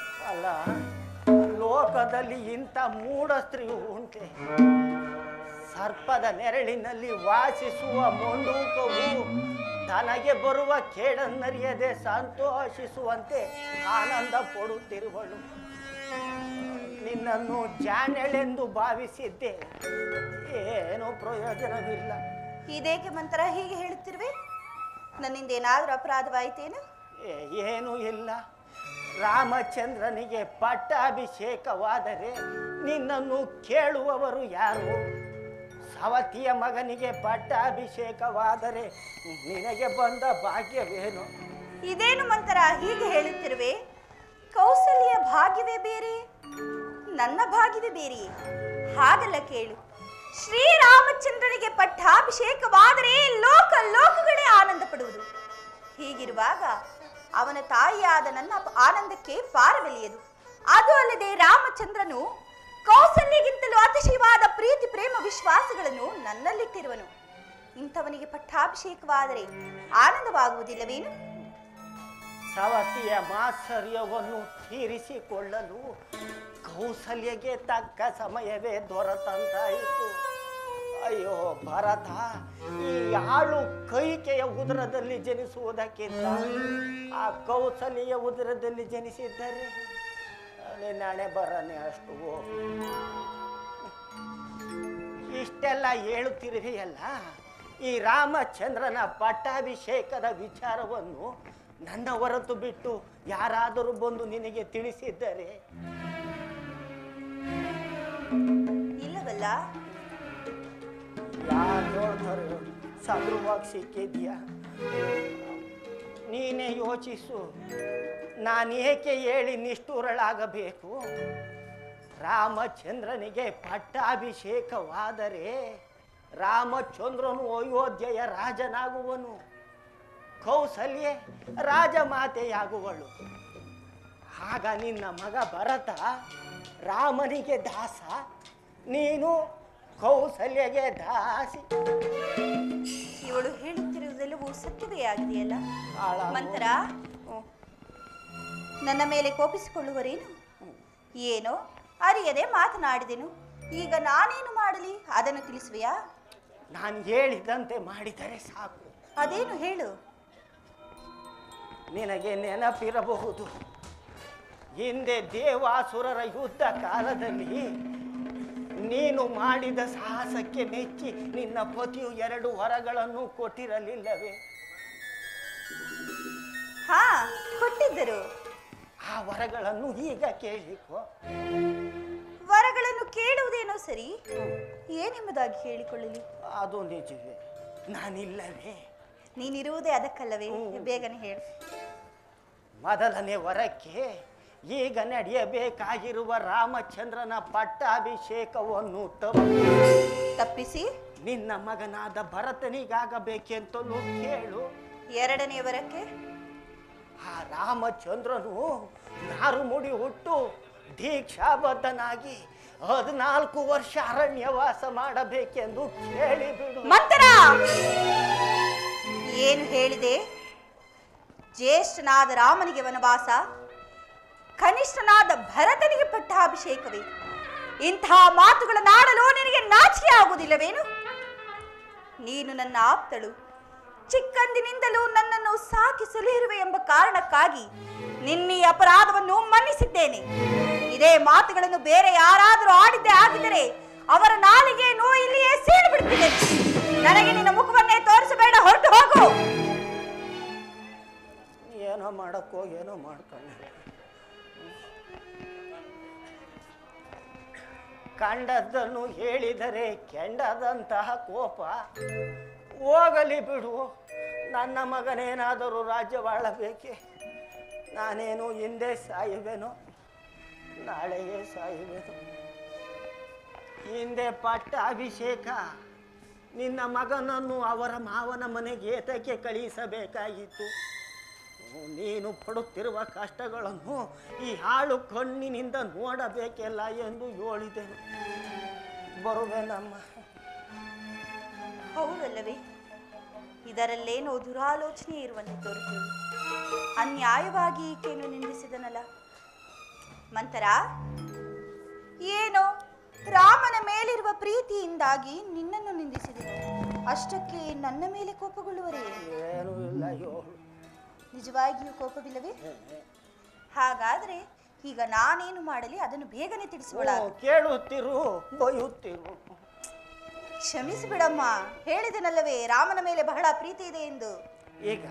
ಅಲ್ಲ ಲೋಕದಲ್ಲಿ ಇಂಥ ಮೂಢ ಸ್ತ್ರೀಯು ಉಂಟೆ ಸರ್ಪದ ನೆರಳಿನಲ್ಲಿ ವಾಸಿಸುವ ಮೊಂಡೂಕವು ತನಗೆ ಬರುವ ಕೇಡನ್ನರಿಯದೆ ಸಂತೋಷಿಸುವಂತೆ ಆನಂದ ಪಡುತ್ತಿರುವಳು ನಿನ್ನನ್ನು ಜಾಣೆಳೆಂದು ಭಾವಿಸಿದ್ದೆ ಏನೂ ಪ್ರಯೋಜನವಿಲ್ಲ ಇದೇಕೆ ಮಂತ್ರ ಹೀಗೆ ಹೇಳುತ್ತಿರುವೆ ನನ್ನಿಂದ ಏನಾದರೂ ಅಪರಾಧವಾಯಿತೇನು ಏ- ಏನೂ ಇಲ್ಲ ರಾಮಚಂದ್ರನಿಗೆ ಪಟ್ಟಾಭಿಷೇಕವಾದರೆ ನಿನ್ನನ್ನು ಕೇಳುವವರು ಯಾರು ಸವತಿಯ ಮಗನಿಗೆ ಪಟ್ಟಾಭಿಷೇಕವಾದರೆ ನಿನಗೆ ಬಂದ ಭಾಗ್ಯವೇನು ಇದೇನು ಮಂತರ ಹೀಗೆ ಹೇಳುತ್ತಿರುವೆ ಕೌಸಲ್ಯ ಭಾಗ್ಯವೇ ಬೇರೆ ನನ್ನ ಭಾಗ್ಯವೇ ಬೇರೆಯೇ ಹಾಗಲ್ಲ ಕೇಳು ಶ್ರೀರಾಮಚಂದ್ರನಿಗೆ ಪಟ್ಟಾಭಿಷೇಕವಾದರೆ ಲೋಕ ಲೋಕಗಳೇ ಆನಂದ ಪಡುವುದು ಹೀಗಿರುವಾಗ ಅವನ ತಾಯಿಯಾದ ನನ್ನ ಪ- ಆನಂದಕ್ಕೆ ಪಾರವೆಲಿಯದು ಅದು ಅಲ್ಲದೆ ರಾಮಚಂದ್ರನು ಕೌಸಲ್ಯಗಿಂತಲೂ ಅತಿಶಯವಾದ ಪ್ರೀತಿ ಪ್ರೇಮ ವಿಶ್ವಾಸಗಳನ್ನು ನನ್ನಲ್ಲಿಟ್ಟಿರುವನು ಇಂಥವನಿಗೆ ಪಟ್ಟಾಭಿಷೇಕವಾದರೆ ಆನಂದವಾಗುವುದಿಲ್ಲವೇನು ಸವತಿಯ ಮಾತ್ಸರ್ಯವನ್ನು ತೀರಿಸಿಕೊಳ್ಳಲು ಕೌಸಲ್ಯಗೆ ತಕ್ಕ ಸಮಯವೇ ದೊರೆತಂತಾಯಿತು ಅಯ್ಯೋ ಭರತ ಈ ಆಳು ಕೈಕೆಯ ಉದರದಲ್ಲಿ ಜನಿಸುವುದಕ್ಕಿಂತ ಆ ಕೌಸಲ್ಯ ಉದರದಲ್ಲಿ ಜನಿಸಿದ್ದರೆ ನಿನ್ನ ಹಣೆ ಬರನೆ ಅಷ್ಟು ಇಷ್ಟೆಲ್ಲ ಹೇಳುತ್ತಿರುವೆಯಲ್ಲ ಈ ರಾಮಚಂದ್ರನ ಪಟ್ಟಾಭಿಷೇಕದ ವಿಚಾರವನ್ನು ನನ್ನ ಹೊರತು ಬಿಟ್ಟು ಯಾರಾದರೂ ಬಂದು ನಿನಗೆ ತಿಳಿಸಿದ್ದರೆ ಇಲ್ಲವಲ್ಲ ಯಾರು ನೋಡ್ತಾರೆ ಸದೃವಾಗಿ ಸಿಕ್ಕಿದ್ಯಾ ನೀನೇ ಯೋಚಿಸು ನಾನೇಕೆ ಹೇಳಿ ನಿಷ್ಠುರಳಾಗಬೇಕು ರಾಮಚಂದ್ರನಿಗೆ ಪಟ್ಟಾಭಿಷೇಕವಾದರೆ ರಾಮಚಂದ್ರನು ಅಯೋಧ್ಯೆಯ ರಾಜನಾಗುವನು ಕೌಸಲ್ಯೆ ರಾಜಮಾತೆಯಾಗುವಳು ಆಗ ನಿನ್ನ ಮಗ ಭರತ ರಾಮನಿಗೆ ದಾಸ ನೀನು ಕೌಸಲ್ಯಗೆ ದಾಸಿ ಇವಳು ಹೇಳುತ್ತಿರುವುದೆಲ್ಲವೂ ಸತ್ಯವೇ ಆಗಿದೆಯಲ್ಲ ಹಾಳಾಗು. ಮಂತರ ನನ್ನ ಮೇಲೆ ಕೋಪಿಸಿಕೊಳ್ಳುವರೇನು ಏನೋ ಅರಿಯದೆ ಮಾತನಾಡಿದೆನು ಈಗ ನಾನೇನು ಮಾಡಲಿ ಅದನ್ನು ತಿಳಿಸುವೆಯಾ ನಾನು ಹೇಳಿದಂತೆ ಮಾಡಿದರೆ ಸಾಕು ಅದೇನು ಹೇಳು ನಿನಗೆ ನೆನಪಿರಬಹುದು ಹಿಂದೆ ದೇವಾಸುರರ ಯುದ್ಧ ಕಾಲದಲ್ಲಿ ನೀನು ಮಾಡಿದ ಸಾಹಸಕ್ಕೆ ಮೆಚ್ಚಿ ನಿನ್ನ ಪತಿಯು ಎರಡು ವರಗಳನ್ನು ಕೊಟ್ಟಿರಲಿಲ್ಲವೇ ಹಾ ಕೊಟ್ಟಿದ್ದರು ಆ ವರಗಳನ್ನು ಈಗ ಕೇಳಿಕೋ ವರಗಳನ್ನು ಕೇಳುವುದೇನೋ ಸರಿ ಏನೆಂಬುದಾಗಿ ಹೇಳಿಕೊಳ್ಳಲಿ ಅದು ನಿಜವೇ ನಾನಿಲ್ಲವೇ ನೀನಿರುವುದೇ ಅದಕ್ಕಲ್ಲವೇ ಬೇಗನೆ ಹೇಳು ಮೊದಲನೇ ವರಕ್ಕೆ ಈಗ ನಡೆಯಬೇಕಾಗಿರುವ ರಾಮಚಂದ್ರನ ಪಟ್ಟಾಭಿಷೇಕವನ್ನು ತಪ್ಪು ತಪ್ಪಿಸಿ ನಿನ್ನ ಮಗನಾದ ಭರತನಿಗಾಗಬೇಕೆಂತಲೂ ಕೇಳು ಎರಡನೇ ವರಕ್ಕೆ ಆ ರಾಮಚಂದ್ರನು ನಾರು ಮುಡಿ ಹುಟ್ಟು ದೀಕ್ಷಾಬದ್ಧನಾಗಿ ಹದಿನಾಲ್ಕು ವರ್ಷ ಅರಣ್ಯವಾಸ ಮಾಡಬೇಕೆಂದು ಕೇಳಿಬಿಡು ಮಂತರ ಏನು ಹೇಳಿದೆ ಜ್ಯೇಷ್ಠನಾದ ರಾಮನಿಗೆ ವನವಾಸ ಕನಿಷ್ಠನಾದ ಭರತನಿಗೆ ಪಟ್ಟಾಭಿಷೇಕವೇ ಇಂತಹ ಮಾತುಗಳನ್ನಾಡಲು ನಿನಗೆ ನಾಚಿಕೆ ಆಗುವುದಿಲ್ಲವೇನು ನೀನು ನನ್ನ ಆಪ್ತಳು ಚಿಕ್ಕಂದಿನಿಂದಲೂ ನನ್ನನ್ನು ಸಾಕಿ ಸಲಹಿರುವೆ ಎಂಬ ಕಾರಣಕ್ಕಾಗಿ ನಿನ್ನಿ ಅಪರಾಧವನ್ನು ಮನ್ನಿಸಿದ್ದೇನೆ ಇದೇ ಮಾತುಗಳನ್ನು ಬೇರೆ ಯಾರಾದರೂ ಆಡಿದ್ದೇ ಆಗಿದ್ದರೆ ಅವರ ನಾಲಿಗೆಯನ್ನು ಇಲ್ಲಿಯೇ ಸೀಳು ಬಿಡುತ್ತಿದೆ ನನಗೆ ನಿನ್ನ ಮುಖವನ್ನೇ ತೋರಿಸಬೇಡ ಹೊರಟು ಹೋಗು ಏನೋ ಮಾಡಕ್ಕೋ ಏನೋ ಮಾಡ್ಕೊಂಡೆ ಕಂಡದ್ದನ್ನು ಹೇಳಿದರೆ ಕೆಂಡದಂತಹ ಕೋಪ ಹೋಗಲಿ ಬಿಡು ನನ್ನ ಮಗನೇನಾದರೂ ರಾಜ್ಯವಾಳಬೇಕೆ ನಾನೇನು ಹಿಂದೆ ಸಾಯುವೆನು ನಾಳೆಯೇ ಸಾಯುವೆನು ಹಿಂದೆ ಪಟ್ಟ ಅಭಿಷೇಕ ನಿನ್ನ ಮಗನನ್ನು ಅವರ ಮಾವನ ಮನೆಗೆ ಏತಕ್ಕೆ ಕಳುಹಿಸಬೇಕಾಗಿತ್ತು ನೀನು ಪಡುತ್ತಿರುವ ಕಷ್ಟಗಳನ್ನು ಈ ಹಾಳು ಕಣ್ಣಿನಿಂದ ನೋಡಬೇಕೆಲ್ಲ ಎಂದು ಹೇಳಿದೆನು ಬರುವೆ ನಮ್ಮ ಹೌದಲ್ಲವೇ ಇದರಲ್ಲೇನೋ ದುರಾಲೋಚನೆ ಇರುವಂತೆ ತೋರುತ್ತದೆ ಅನ್ಯಾಯವಾಗಿ ಈಕೆಯನ್ನು ನಿಂದಿಸಿದನಲ್ಲ ಮಂತರ ಏನೋ ರಾಮನ ಮೇಲಿರುವ ಪ್ರೀತಿಯಿಂದಾಗಿ ನಿನ್ನನ್ನು ನಿಂದಿಸಿದೆ ಅಷ್ಟಕ್ಕೆ ನನ್ನ ಮೇಲೆ ಕೋಪಗೊಳ್ಳುವರೇ ಏನೂ ಇಲ್ಲ ಅಯ್ಯೋ ನಿಜವಾಗಿಯೂ ಕೋಪವಿಲ್ಲವೇ ಹಾಗಾದ್ರೆ ಈಗ ನಾನೇನು ಮಾಡಲಿ ಅದನ್ನು ಬೇಗನೆ ತಿಳಿಸುವಳ ಓ, ಕೇಳುತ್ತಿರು ಬೈಯುತ್ತಿರು ಕ್ಷಮಿಸಿ ಬಿಡಮ್ಮ ಹೇಳಿದೆನಲ್ಲವೇ ರಾಮನ ಮೇಲೆ ಬಹಳ ಪ್ರೀತಿ ಇದೆ ಎಂದು ಈಗ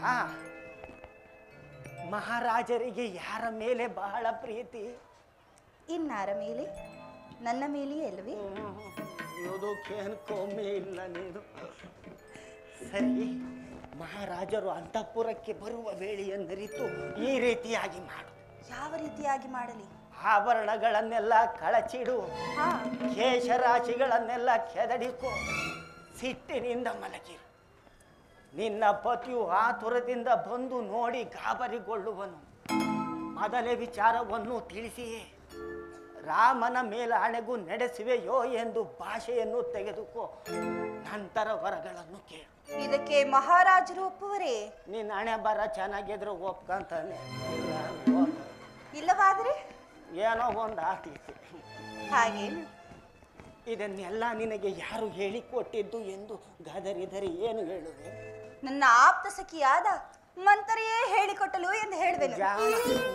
ಮಹಾರಾಜರಿಗೆ ಯಾರ ಮೇಲೆ ಬಹಳ ಪ್ರೀತಿ ಇನ್ನಾರ ಮೇಲೆ ನನ್ನ ಮೇಲೆಯೇ ಅಲ್ಲವೇ ಇದಕ್ಕೇನು ಕೊಮ್ಮೆ ಇಲ್ಲ ನೀನು ಸರಿ ಮಹಾರಾಜರು ಅಂತಃಪುರಕ್ಕೆ ಬರುವ ವೇಳೆಯನ್ನರಿತು ಈ ರೀತಿಯಾಗಿ ಮಾಡು ಯಾವ ರೀತಿಯಾಗಿ ಮಾಡಲಿ ಆಭರಣಗಳನ್ನೆಲ್ಲ ಕಳಚಿಡು ಹಾ ಕೇಶರಾಶಿಗಳನ್ನೆಲ್ಲ ಕೆದಡಿಕೊ ಸಿಟ್ಟಿನಿಂದ ಮಲಗಿರು ನಿನ್ನ ಪತಿಯು ಆತುರದಿಂದ ಬಂದು ನೋಡಿ ಗಾಬರಿಗೊಳ್ಳುವನು ಮೊದಲೇ ವಿಚಾರವನ್ನು ತಿಳಿಸಿಯೇ ರಾಮನ ಮೇಲಾಣೆಗೂ ನಡೆಸುವೆಯೋ ಎಂದು ಭಾಷೆಯನ್ನು ತೆಗೆದುಕೋ ನಂತರ ವರಗಳನ್ನು ಕೇಳು ಇದಕ್ಕೆ ಮಹಾರಾಜರು ಒಪ್ಪುವರೇ ನಿನ್ನ ಹಣೆ ಬರ ಚೆನ್ನಾಗಿದ್ರು ಒಪ್ಕೊಂತಾನೆ ಇಲ್ಲ ಒಪ್ಪ. ಇಲ್ಲವಾದರೆ ಏನೋ ಒಂದು ಆತೈತಿ ಹಾಗೇನು ಇದನ್ನೆಲ್ಲ ನಿನಗೆ ಯಾರು ಹೇಳಿಕೊಟ್ಟಿದ್ದು ಎಂದು ಗದರಿದರೆ ಏನು ಹೇಳುವೆ ನನ್ನ ಆಪ್ತ ಸಖಿಯಾದ ಮಂತರಿಯೇ ಹೇಳಿಕೊಟ್ಟಲು ಎಂದು ಹೇಳುವೆನು ಜಾಣ.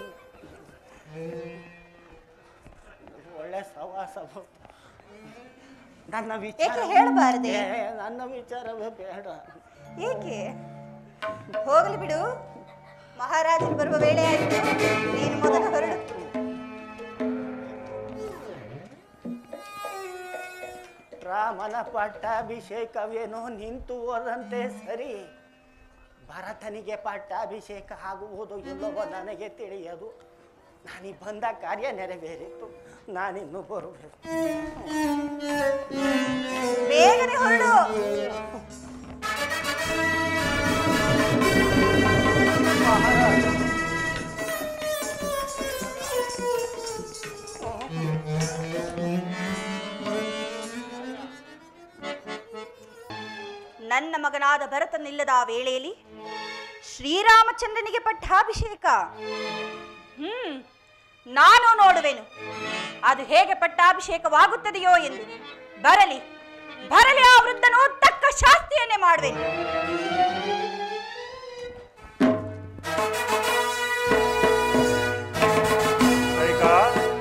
ಒಳ್ಳೆ ಸವಾಸ ನನ್ನ ವಿಚಾರ ಏಕೆ ಹೇಳಬಾರದೆ? ಏ, ನನ್ನ ವಿಚಾರವೇ ಬೇಡ ಏಕೆ ಹೋಗಲಿ ಬಿಡು ಮಹಾರಾಜರು ಬರುವ ವೇಳೆ ಆಯಿತು ನೀನು ಮೊದಲು ಹೊರಡು ರಾಮನ ಪಟ್ಟಾಭಿಷೇಕವೇನೋ ನಿಂತು ಹೋದಂತೆ ಸರಿ ಭರತನಿಗೆ ಪಟ್ಟಾಭಿಷೇಕ ಆಗುವುದು ಇಲ್ಲವೋ ನನಗೆ ತಿಳಿಯದು ನಾನೀ ಬಂದ ಕಾರ್ಯ ನೆರವೇರಿತು ನಾನಿನ್ನು ಬರಬೇಕು ಬೇಗನೆ ಹೊರಡು ನನ್ನ ಮಗನಾದ ಭರತನಿಲ್ಲದ ಆ ವೇಳೆಯಲ್ಲಿ ಶ್ರೀರಾಮಚಂದ್ರನಿಗೆ ಪಟ್ಟಾಭಿಷೇಕ ಹ್ಮ್ ನಾನು ನೋಡುವೆನು ಅದು ಹೇಗೆ ಪಟ್ಟಾಭಿಷೇಕವಾಗುತ್ತದೆಯೋ ಎಂದು ಬರಲಿ ಬರಲಿ ಆ ವೃದ್ಧನು ತಕ್ಕ ಶಾಸ್ತಿಯನ್ನೇ ಮಾಡುವೆನು ಕೈಕಾ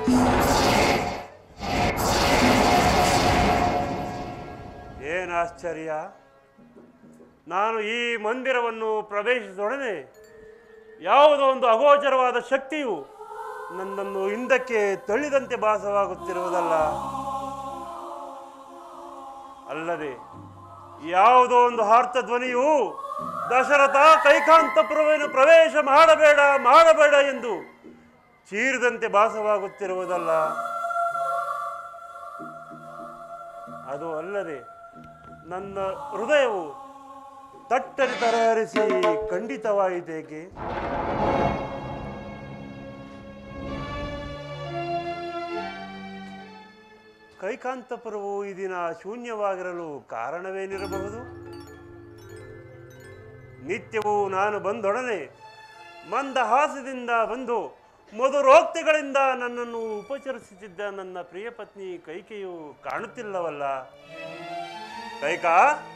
ಏನು ಆಶ್ಚರ್ಯ ನಾನು ಈ ಮಂದಿರವನ್ನು ಪ್ರವೇಶಿಸೊಡನೆ ಯಾವುದೋ ಒಂದು ಅಗೋಚರವಾದ ಶಕ್ತಿಯು ನನ್ನನ್ನು ಹಿಂದಕ್ಕೆ ತಳ್ಳಿದಂತೆ ಭಾಸವಾಗುತ್ತಿರುವುದಲ್ಲ ಅಲ್ಲದೆ ಯಾವುದೋ ಒಂದು ಹಾರ್ತ ಧ್ವನಿಯು ದಶರಥ ಕೈಕಾಂತಪುರವನ್ನು ಪ್ರವೇಶ ಮಾಡಬೇಡ ಮಾಡಬೇಡ ಎಂದು ಚೀರಿದಂತೆ ಭಾಸವಾಗುತ್ತಿರುವುದಲ್ಲ ಅದು ಅಲ್ಲದೆ ನನ್ನ ಹೃದಯವು ತಟ್ಟರಿ ತರಹರಿಸಿ ಖಂಡಿತವಾಯಿತೇಕೆ ಕೈಕಾಂತಪುರವು ಈ ದಿನ ಶೂನ್ಯವಾಗಿರಲು ಕಾರಣವೇನಿರಬಹುದು ನಿತ್ಯವೂ ನಾನು ಬಂದೊಡನೆ ಮಂದಹಾಸದಿಂದ ಬಂದು ಮಧುರೋಕ್ತಿಗಳಿಂದ ನನ್ನನ್ನು ಉಪಚರಿಸುತ್ತಿದ್ದ ನನ್ನ ಪ್ರಿಯ ಪತ್ನಿ ಕೈಕೆಯು ಕಾಣುತ್ತಿಲ್ಲವಲ್ಲ ಕೈಕಾ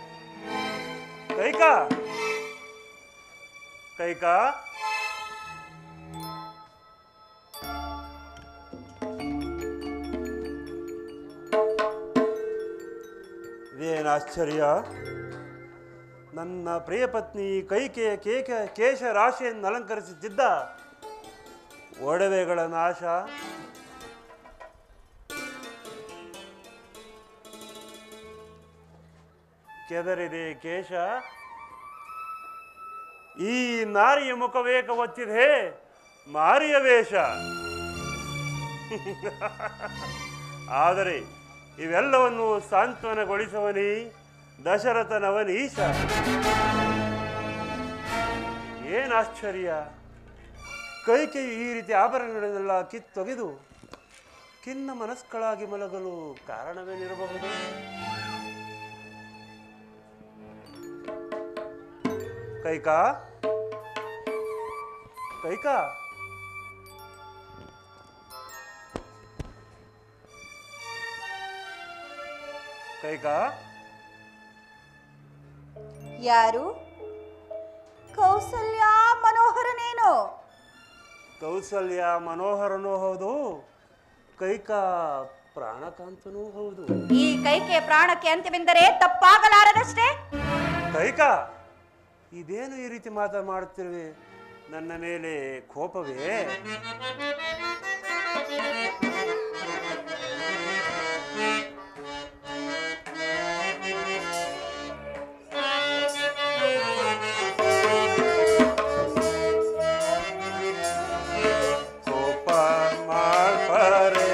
ಕೈಕಾ ಕೈಕಾ ಇದೇನು ಆಶ್ಚರ್ಯ ನನ್ನ ಪ್ರಿಯ ಪತ್ನಿ ಕೈಕೆಯ ಕೇಕ ಕೇಶ ರಾಶಿಯನ್ನು ಅಲಂಕರಿಸುತ್ತಿದ್ದ ಒಡವೆಗಳ ನಾಶ ಕೆದರಿದೆ ಕೇಶ ಈ ನಾರಿಯ ಮುಖವೇಕ ಒತ್ತಿದೆ ಮಾರಿಯ ವೇಷ ಆದರೆ ಇವೆಲ್ಲವನ್ನು ಸಾಂತ್ವನಗೊಳಿಸುವನಿ ದಶರಥನವನೀಶ ಏನು ಆಶ್ಚರ್ಯ ಕೈಕೆಯು ಈ ರೀತಿ ಆಭರಣಗಳನ್ನೆಲ್ಲ ಕಿತ್ತೊಗೆದು ಖಿನ್ನ ಮನಸ್ಕಳಾಗಿ ಮಲಗಲು ಕಾರಣವೇನಿರಬಹುದು ಕೈಕಾ ಕೈಕಾ ಕೈಕಾ ಯಾರು ಕೌಸಲ್ಯ ಮನೋಹರನೇನೋ ಕೌಸಲ್ಯ ಮನೋಹರನೂ ಹೌದು ಕೈಕಾ ಪ್ರಾಣಕಾಂತನೂ ಹೌದು ಈ ಕೈಕೆ ಪ್ರಾಣಕ್ಕೆ ಅಂತ್ಯವೆಂದರೆ ತಪ್ಪಾಗಲಾರದಷ್ಟೇ ಕೈಕಾ ಇದೇನು ಈ ರೀತಿ ಮಾತಾ ಮಾಡುತ್ತಿರುವೆ ನನ್ನ ಮೇಲೆ ಕೋಪವೇ ಕೋಪ ಮಾಡ್ಬಾರೆ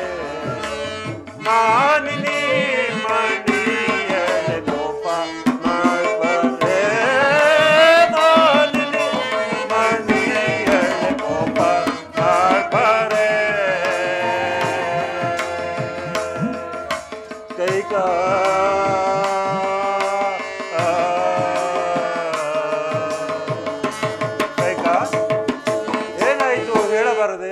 ಮಾನಿನಿ ಮಣಿಯಲೆ ಕೋಪ ಮಾಡ್ಬಾರೆ ಮಾನಿನಿ ಮಣಿಯಲೆ ಕೋಪ ಮಾಡ್ಬಾರೆ ಕೈಕಾ ಕೈಕಾ ಏನಾಯ್ತು ಹೇಳಬಾರದೆ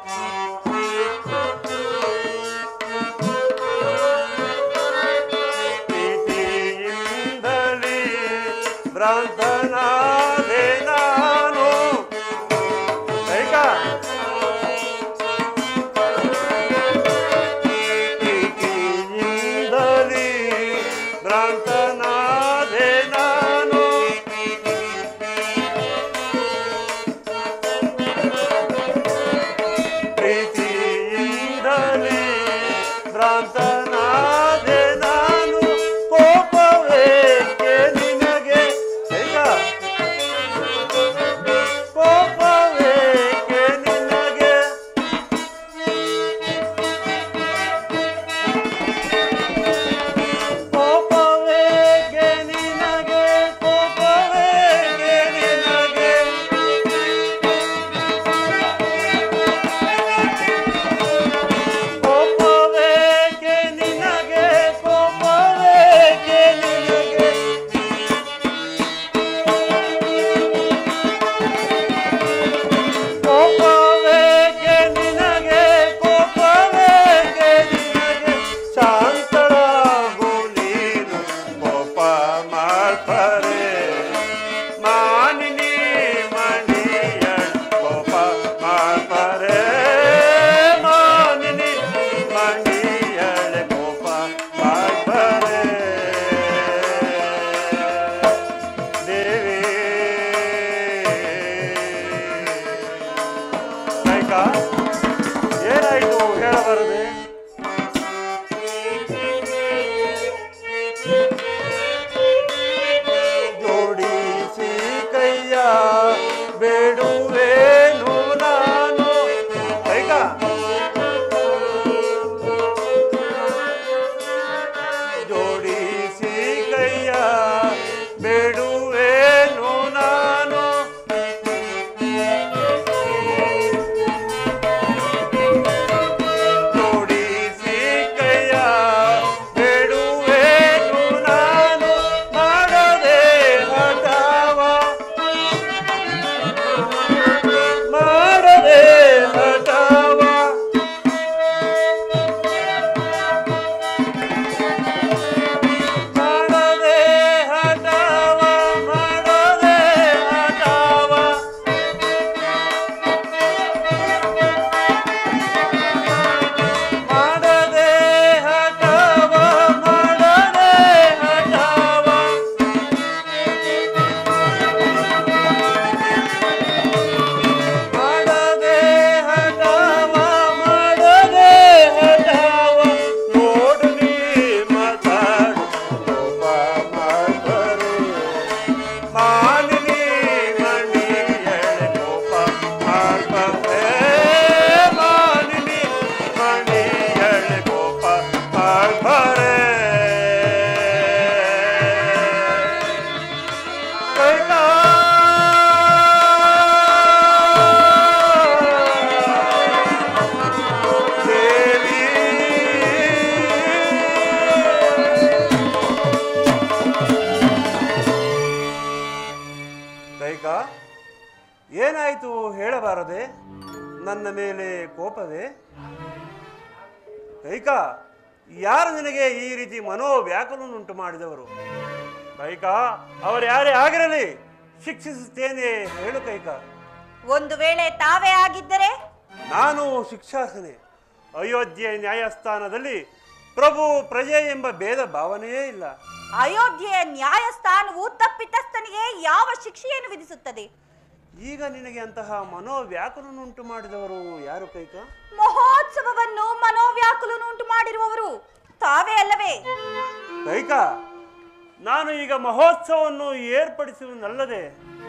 ಪ್ರೀತಿಯಿಂದಲೇ ಭ್ರಾಂತನಾದೆ ನಾನು ಕೈಕಾ ಪ್ರೀತಿಯಿಂದಲೇ ಭ್ರಾಂತನಾದೆ ನಾನು ಪ್ರೀತಿಯಿಂದಲೇ ಭ್ರಾಂತನಾದೆ ನಾನು ಕೋಪವೇಕೆ ನಿನಗೆ ಈಗ ಕೋಪವೇಕೆ ನಿನಗೆ ಕೋಪವೇಕೆ ನಿನಗೆ ಕೋಪವೇಕೆ ನಿನಗೆ ಕೋಪವೇಕೆ ನಿನಗೆ ಕೋಪವೇಕೆ ನಿನಗೆ ಕೋಪವೇಕೆ ನಿನಗೆ ಕೋಪವೇಕೆ ನಿನಗೆ ಶಾಂತಳಾಗು ನೀನು ಕೋಪ ಮಾಡ್ಬರೆ ಮಾನಿನಿ ಮಣಿಯ ಕೋಪ ಮಾಡ್ಬರೆ ಮಾನಿನಿ ಮಣಿಯಳ ಕೋಪ ಮಾಡ್ಬರೆ ದೇವಿ ನಾಯ್ಕ ಏನಾಯ್ತು ಹೇಳಬಾರದೆ ಜೋಡಿಸಿ ಕೈಯ ಬೇಡುವೇನು ನಾನು ಕೈಕ ಜೋಡಿಸಿ ಕೈಯ ಬೇಡುವೇನು ನಾನು ಜೋಡಿಸಿ ಕೈಯ ಬೇಡುವೇನು ನಾನು ಮಾಡದೆ ಹಠವ ಮಾಡದೆ ಹಠವ ಮಾಡದೆ ಹಠವ ಮಾಡದೆ ಹಠವ ಮಾಡದೆ ಹಠವ ಮಾಡದೆ ಹಠವ ಮಾಡದೆ ಹಠವ ಮಾಡದೆ ಹಠವ ನೋಡು ನೀ ಮಾತಾಡು ಕೋಪ ಮಾಡ್ಬರು ಮಾಲಿನಿ ಮಣಿಯಳೆ ಕೋಪ ಮಾಡ್ಬರೆ ಮಾಲಿನಿ ಮಣಿಯಳೆ ಕೋಪ ಮಾಡ್ಬರೆ ಕೈಲಾ ದೇವಿ ಕೈಕ ಏನಾಯಿತು ಹೇಳಬಾರದೆ ನನ್ನ ಮೇಲೆ ಕೋಪವೇ ಕೈಕ ಯಾರು ನಿನಗೆ ಈ ರೀತಿ ಮನೋವ್ಯಾಕುಲನ್ನುಂಟು ಮಾಡಿದವರು ಕೈಕ ಅವರು ಯಾರೇ ಆಗಿರಲಿ ಶಿಕ್ಷಿಸುತ್ತೇನೆ ಹೇಳು ಕೈಕ ಒಂದು ವೇಳೆ ತಾವೇ ಆಗಿದ್ದರೆ ನಾನು ಶಿಕ್ಷಾರ್ಹನೆ ಅಯೋಧ್ಯೆ ನ್ಯಾಯಸ್ಥಾನದಲ್ಲಿ ಪ್ರಭು ಪ್ರಜೆ ಎಂಬ ಭೇದ ಭಾವನೆಯೇ ಇಲ್ಲ ಅಯೋಧ್ಯೆಯ ನ್ಯಾಯಸ್ಥಾನವು ತಪ್ಪಿತಸ್ಥನಿಗೆ ಯಾವ ಶಿಕ್ಷೆಯನ್ನು ವಿಧಿಸುತ್ತದೆ ಈಗ ನಿನಗೆ ಅಂತಹ ಮನೋವ್ಯಾಕುಲನ್ನುಂಟು ಮಾಡಿದವರು ಯಾರು ಕೈಕ ಮಹೋತ್ಸವವನ್ನು ಮನೋವ್ಯಾಕುಲನುಂಟು ಮಾಡಿರುವವರು ತಾವೇ ಅಲ್ಲವೇ ಕೈಕ ನಾನು ಈಗ ಮಹೋತ್ಸವವನ್ನು ಏರ್ಪಡಿಸುವುದಲ್ಲದೆ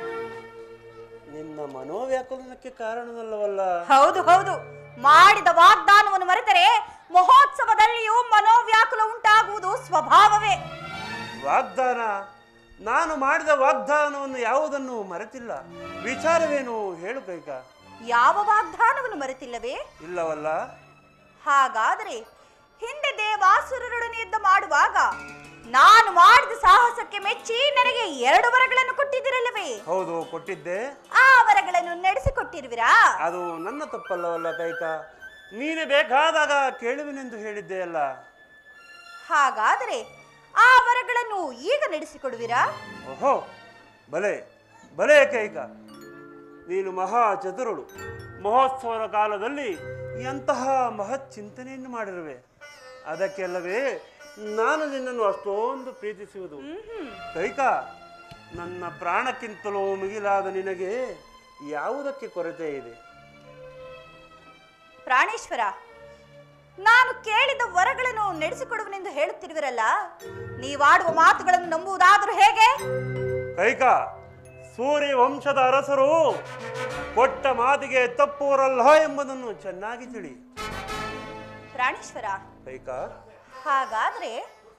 ನಿನ್ನ ಮನೋವ್ಯಾಕುಲನಕ್ಕೆ ಕಾರಣವಲ್ಲವಲ್ಲ ಹೌದು ಹೌದು ಮಾಡಿದ ವಾಗ್ದಾನವನ್ನು ಮರೆತರೆ ಮಹೋತ್ಸವದಲ್ಲಿಯೂ ಮನೋವ್ಯಾಕುಲ ಉಂಟಾಗುವುದು ಸ್ವಭಾವವೇ ವಾಗ್ದಾನ ನಾನು ಮಾಡಿದ ವಾಗ್ದಾನವನ್ನು ಯಾವುದನ್ನು ಮರೆತಿಲ್ಲ ವಿಚಾರವೇನು ಹೇಳು ಕೈಕ ಯಾವ ವಾಗ್ದಾನವನ್ನು ಮರೆತಿಲ್ಲವೇ ಇಲ್ಲವಲ್ಲ ಹಾಗಾದರೆ ಹಿಂದೆ ದೇವಾಸುರರೊಡನೆ ಯುದ್ಧ ಮಾಡುವಾಗ ನಾನು ಮಾಡಿದ ಸಾಹಸಕ್ಕೆ ಮೆಚ್ಚಿ ನನಗೆ ಎರಡು ವರಗಳನ್ನು ಕೊಟ್ಟಿದ್ದಿರಲ್ಲವೇ ಹೌದು ಕೊಟ್ಟಿದ್ದೆ ಆ ವರಗಳನ್ನು ನಡೆಸಿಕೊಟ್ಟಿರುವಿರಾ ಅದು ನನ್ನ ತಪ್ಪಲ್ಲವಲ್ಲ ಕೈಕ ನೀನೇ ಬೇಕಾದಾಗ ಕೇಳುವಿನೆಂದು ಹೇಳಿದ್ದೆ ಅಲ್ಲ ಹಾಗಾದರೆ ಆ ವರಗಳನ್ನು ಈಗ ನಡೆಸಿಕೊಡುವಿರಾ ಓಹೋ ಬಲೆ ಬಲೆ ಕೈಕ ನೀನು ಮಹಾ ಚತುರುಳು ಮಹೋತ್ಸವದ ಕಾಲದಲ್ಲಿ ಎಂತಹ ಮಹತ್ ಚಿಂತನೆಯನ್ನು ಮಾಡಿರುವೆ ಅದಕ್ಕೆಲ್ಲವೇ ನಾನು ನಿನ್ನನ್ನು ಅಷ್ಟೊಂದು ಪ್ರೀತಿಸುವುದು ಕೈಕ ನನ್ನ ಪ್ರಾಣಕ್ಕಿಂತಲೂ ಮಿಗಿಲಾದ ನಿನಗೆ ಯಾವುದಕ್ಕೆ ಕೊರತೆ ಇದೆ ಪ್ರಾಣೇಶ್ವರ ನಾನು ಕೇಳಿದ ವರಗಳನ್ನು ನಡೆಸಿಕೊಡುವನೆಂದು ಹೇಳುತ್ತಿರುವಿರಲ್ಲ ನೀವಾಡುವ ಮಾತುಗಳನ್ನು ನಂಬುವುದಾದರೂ ಹೇಗೆ ಕೈಕ ಸೂರ್ಯ ವಂಶದ ಅರಸರು ಕೊಟ್ಟ ಮಾತಿಗೆ ತಪ್ಪುವರಲ್ಲ ಎಂಬುದನ್ನು ಚೆನ್ನಾಗಿ ತಿಳಿ ಪ್ರಾಣೇಶ್ವರ ಕೈಕ ಹಾಗಾದ್ರೆ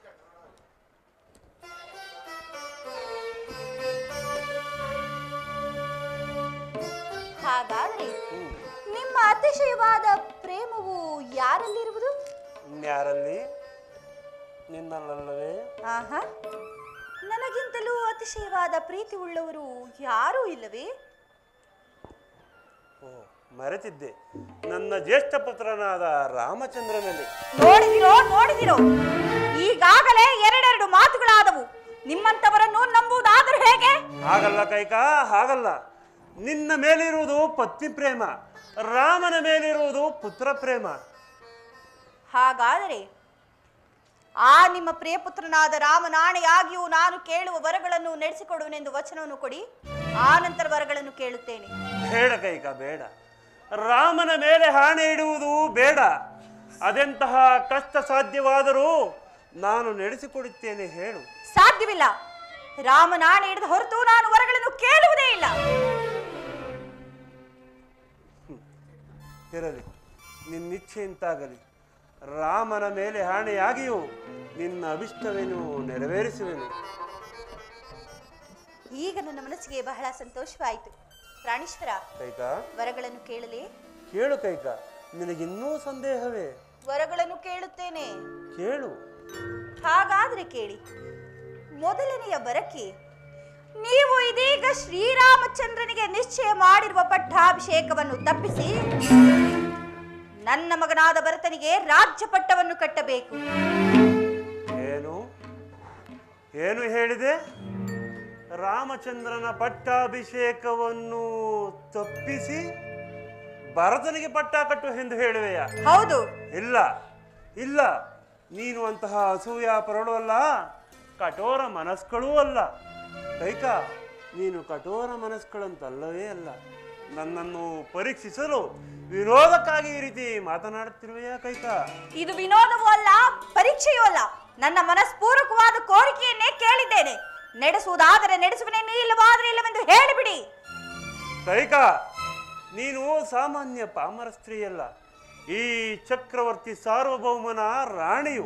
ಹಾಗಾದ್ರೆ ನಿಮ್ಮ ಅತಿಶಯವಾದ ಪ್ರೇಮವು ಯಾರಲ್ಲಿರುವುದು ಇನ್ಯಾರಲ್ಲಿ ನಿನ್ನಲ್ಲವೇ ಆಹಾ ನನಗಿಂತಲೂ ಅತಿಶಯವಾದ ಪ್ರೀತಿ ಉಳ್ಳವರು ಯಾರೂ ಇಲ್ಲವೇ ಓ ಮರೆತಿದ್ದೆ ನನ್ನ ಜ್ಯೇಷ್ಠ ಪುತ್ರನಾದ ರಾಮಚಂದ್ರನಲ್ಲಿ ನೋಡಿದಿರೋ ನೋಡಿದಿರೋ ಈಗಾಗಲೇ ಎರಡೆರಡು ಮಾತುಗಳಾದವು ನಿಮ್ಮಂತವರನ್ನು ನಂಬುವುದಾದರೂ ಹೇಗೆ ಹಾಗಲ್ಲ ಕೈಕ ಹಾಗಲ್ಲ ನಿನ್ನ ಮೇಲಿರುವುದು ಪತ್ನಿ ಪ್ರೇಮ ರಾಮನ ಮೇಲಿರುವುದು ಪುತ್ರ ಪ್ರೇಮ ಹಾಗಾದರೆ ಆ ನಿಮ್ಮ ಪ್ರಿಯಪುತ್ರನಾದ ರಾಮನಾಣೆಯಾಗಿಯೂ ನಾನು ಕೇಳುವ ವರಗಳನ್ನು ನಡೆಸಿಕೊಡುವನೆಂದು ವಚನವನ್ನು ಕೊಡಿ ಆ ನಂತರ ವರಗಳನ್ನು ಕೇಳುತ್ತೇನೆ ಬೇಡ ಕೈಕ ಬೇಡ ರಾಮನ ಮೇಲೆ ಹಾಣೆ ಇಡುವುದು ಬೇಡ ಅದೆಂತಹ ಕಷ್ಟ ಸಾಧ್ಯವಾದರೂ ನಾನು ನಡೆಸಿಕೊಡುತ್ತೇನೆ ಹೇಳು ಸಾಧ್ಯವಿಲ್ಲ ರಾಮನಾಣೆ ಹಿಡಿದ ಹೊರತು ನಾನು ವರಗಳನ್ನು ಕೇಳುವುದೇ ಇಲ್ಲ ಇರಲಿ ನಿನ್ನಿಚ್ಛೆಯಂತಾಗಲಿ ರಾಮನ ಮೇಲೆ ಹಾಣೆಯಾಗಿಯೂ ನಿನ್ನ ಅಭಿಷ್ಟವೇನು ನೆರವೇರಿಸುವೆನು ಈಗ ನನ್ನ ಮನಸ್ಸಿಗೆ ಬಹಳ ಸಂತೋಷವಾಯಿತು ಪ್ರಾಣೇಶ್ವರ ಕೈಕ ವರಗಳನ್ನು ಕೇಳಲೇ ಕೇಳು ಕೈಕ ನಿನಗಿನ್ನೂ ಸಂದೇಹವೇ ವರಗಳನ್ನು ಕೇಳುತ್ತೇನೆ ಕೇಳು ಹಾಗಾದ್ರೆ ಕೇಳಿ ಮೊದಲನೆಯ ಬರಕ್ಕೆ ನೀವು ಇದೀಗ ಶ್ರೀರಾಮಚಂದ್ರನಿಗೆ ನಿಶ್ಚಯ ಮಾಡಿರುವ ಪಟ್ಟಾಭಿಷೇಕವನ್ನು ತಪ್ಪಿಸಿ ನನ್ನ ಮಗನಾದ ಭರತನಿಗೆ ರಾಜ್ಯ ಪಟ್ಟವನ್ನು ಕಟ್ಟಬೇಕು ಏನು ಏನು ಹೇಳಿದೆ ರಾಮಚಂದ್ರನ ಪಟ್ಟಾಭಿಷೇಕವನ್ನು ತಪ್ಪಿಸಿ ಭರತನಿಗೆ ಪಟ್ಟ ಕಟ್ಟು ಎಂದು ಹೇಳುವೆಯಾ ಹೌದು ಇಲ್ಲ ಇಲ್ಲ ನೀನು ಅಂತಹ ಅಸೂಯ ಪರಳು ಅಲ್ಲ ಕಠೋರ ಮನಸ್ಗಳೂ ಅಲ್ಲ ಕೈಕ ನೀನು ಕಠೋರ ಮನಸ್ಗಳಂತಲ್ಲವೇ ಅಲ್ಲ ನನ್ನನ್ನು ಪರೀಕ್ಷಿಸಲು ವಿರೋಧಕ್ಕಾಗಿ ಈ ರೀತಿ ಮಾತನಾಡುತ್ತಿರುವೆಯಾ ಕೈಕ ಇದು ವಿನೋದವೂ ಅಲ್ಲ ಪರೀಕ್ಷೆಯೂ ಅಲ್ಲ ನನ್ನ ಮನಸ್ಪೂರ್ವಕವಾದ ಕೋರಿಕೆಯನ್ನೇ ಕೇಳಿದ್ದೇನೆ ನಡೆಸುವುದಾದರೆ ನಡೆಸುವನೇ ಇಲ್ಲವಾದರೆ ಇಲ್ಲವೆಂದು ಹೇಳಿಬಿಡಿ ಕೈಕ ನೀನು ಸಾಮಾನ್ಯ ಪಾಮರ ಸ್ತ್ರೀಯಲ್ಲ ಈ ಚಕ್ರವರ್ತಿ ಸಾರ್ವಭೌಮನ ರಾಣಿಯು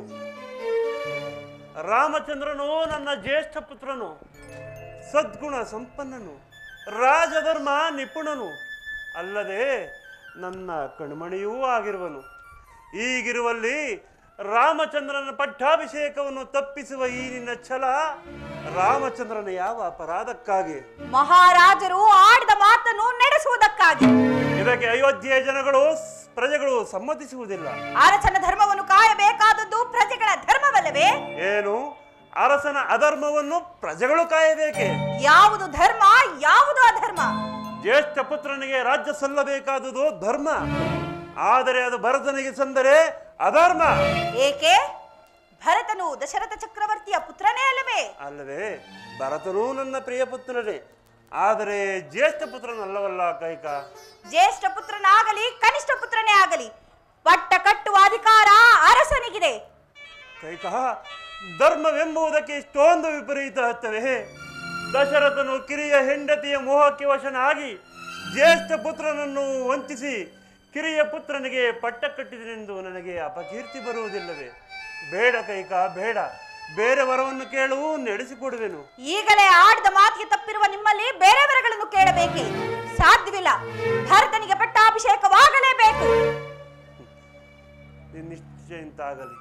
ರಾಮಚಂದ್ರನು ನನ್ನ ಜ್ಯೇಷ್ಠ ಪುತ್ರನು ಸದ್ಗುಣ ಸಂಪನ್ನನು ರಾಜಧರ್ಮ ನಿಪುಣನು ಅಲ್ಲದೆ ನನ್ನ ಕಣ್ಮಣಿಯೂ ಆಗಿರುವನು ಈಗಿರುವಲ್ಲಿ ರಾಮಚಂದ್ರನ ಪಟ್ಟಾಭಿಷೇಕವನ್ನು ತಪ್ಪಿಸುವ ಈ ನಿನ್ನ ಛಲ ರಾಮಚಂದ್ರನ ಯಾವ ಅಪರಾಧಕ್ಕಾಗಿ ಮಹಾರಾಜರು ಆಡಿದ ಮಾತನ್ನು ನಡೆಸುವುದಕ್ಕಾಗಿ ಇದಕ್ಕೆ ಅಯೋಧ್ಯೆಯ ಜನಗಳು ಸ್- ಪ್ರಜೆಗಳು ಸಮ್ಮತಿಸುವುದಿಲ್ಲ ಅರಸನ ಧರ್ಮವನ್ನು ಕಾಪಾಡಿ ಕಾಯಬೇಕಾದದ್ದು ಪ್ರಜೆಗಳ ಧರ್ಮವಲ್ಲವೇ ಏನು ಅರಸನ ಅಧರ್ಮವನ್ನು ಪ್ರಜೆಗಳು ಕಾಯಬೇಕೆ ಯಾವುದು ಧರ್ಮ ಯಾವುದು ಅಧರ್ಮ ಜ್ಯೇಷ್ಠ ಪುತ್ರನಿಗೆ ರಾಜ್ಯ ಸಲ್ಲಬೇಕಾದುದು ಧರ್ಮ ಆದರೆ ಅದು ಭರತನಿಗೆ ಸಂದರೆ ಅಧರ್ಮ ಏಕೆ ಭರತನು ದಶರಥ ಚಕ್ರವರ್ತಿಯ ಪುತ್ರನೇ ಅಲ್ಲವೇ ಅಲ್ಲವೇ ಭರತನೂ ನನ್ನ ಪ್ರಿಯ ಪುತ್ರನೇ ಆದರೆ ಜ್ಯೇಷ್ಠ ಪುತ್ರನಲ್ಲವಲ್ಲ ಕೈಕ ಜ್ಯೇಷ್ಠ ಪುತ್ರನಾಗಲಿ ಕನಿಷ್ಠ ಪುತ್ರನೇ ಆಗಲಿ ಪಟ್ಟ ಕಟ್ಟುವ ಅಧಿಕಾರ ಅರಸನಿಗಿದೆ ಕೈಕ ಧರ್ಮವೆಂಬುದಕ್ಕೆ ಇಷ್ಟೊಂದು ವಿಪರೀತ ಹತ್ತವೆ ದಶರಥನು ಕಿರಿಯ ಹೆಂಡತಿಯ ಮೋಹಕ್ಕೆ ವಶನಾಗಿ ಜ್ಯೇಷ್ಠ ಪುತ್ರನನ್ನು ವಂಚಿಸಿ ಕಿರಿಯ ಪುತ್ರನಿಗೆ ಪಟ್ಟ ಕಟ್ಟಿದನೆಂದು ನನಗೆ ಅಪಕೀರ್ತಿ ಬರುವುದಿಲ್ಲವೇ ಬೇಡ ಕೈಕ ಬೇಡ ಬೇರೆ ವರವನ್ನು ಕೇಳು ನಡೆಸಿಕೊಡುವೆನು ಈಗಲೇ ಆಡಿದ ಮಾತಿಗೆ ತಪ್ಪಿರುವ ನಿಮ್ಮಲ್ಲಿ ಬೇರೆ ವರಗಳನ್ನು ಕೇಳಬೇಕೆ ಸಾಧ್ಯವಿಲ್ಲ ಭರತನಿಗೆ ಪಟ್ಟಾಭಿಷೇಕವಾಗಲೇಬೇಕು ನಿಶ್ಚಯಿಂತಾಗಲಿ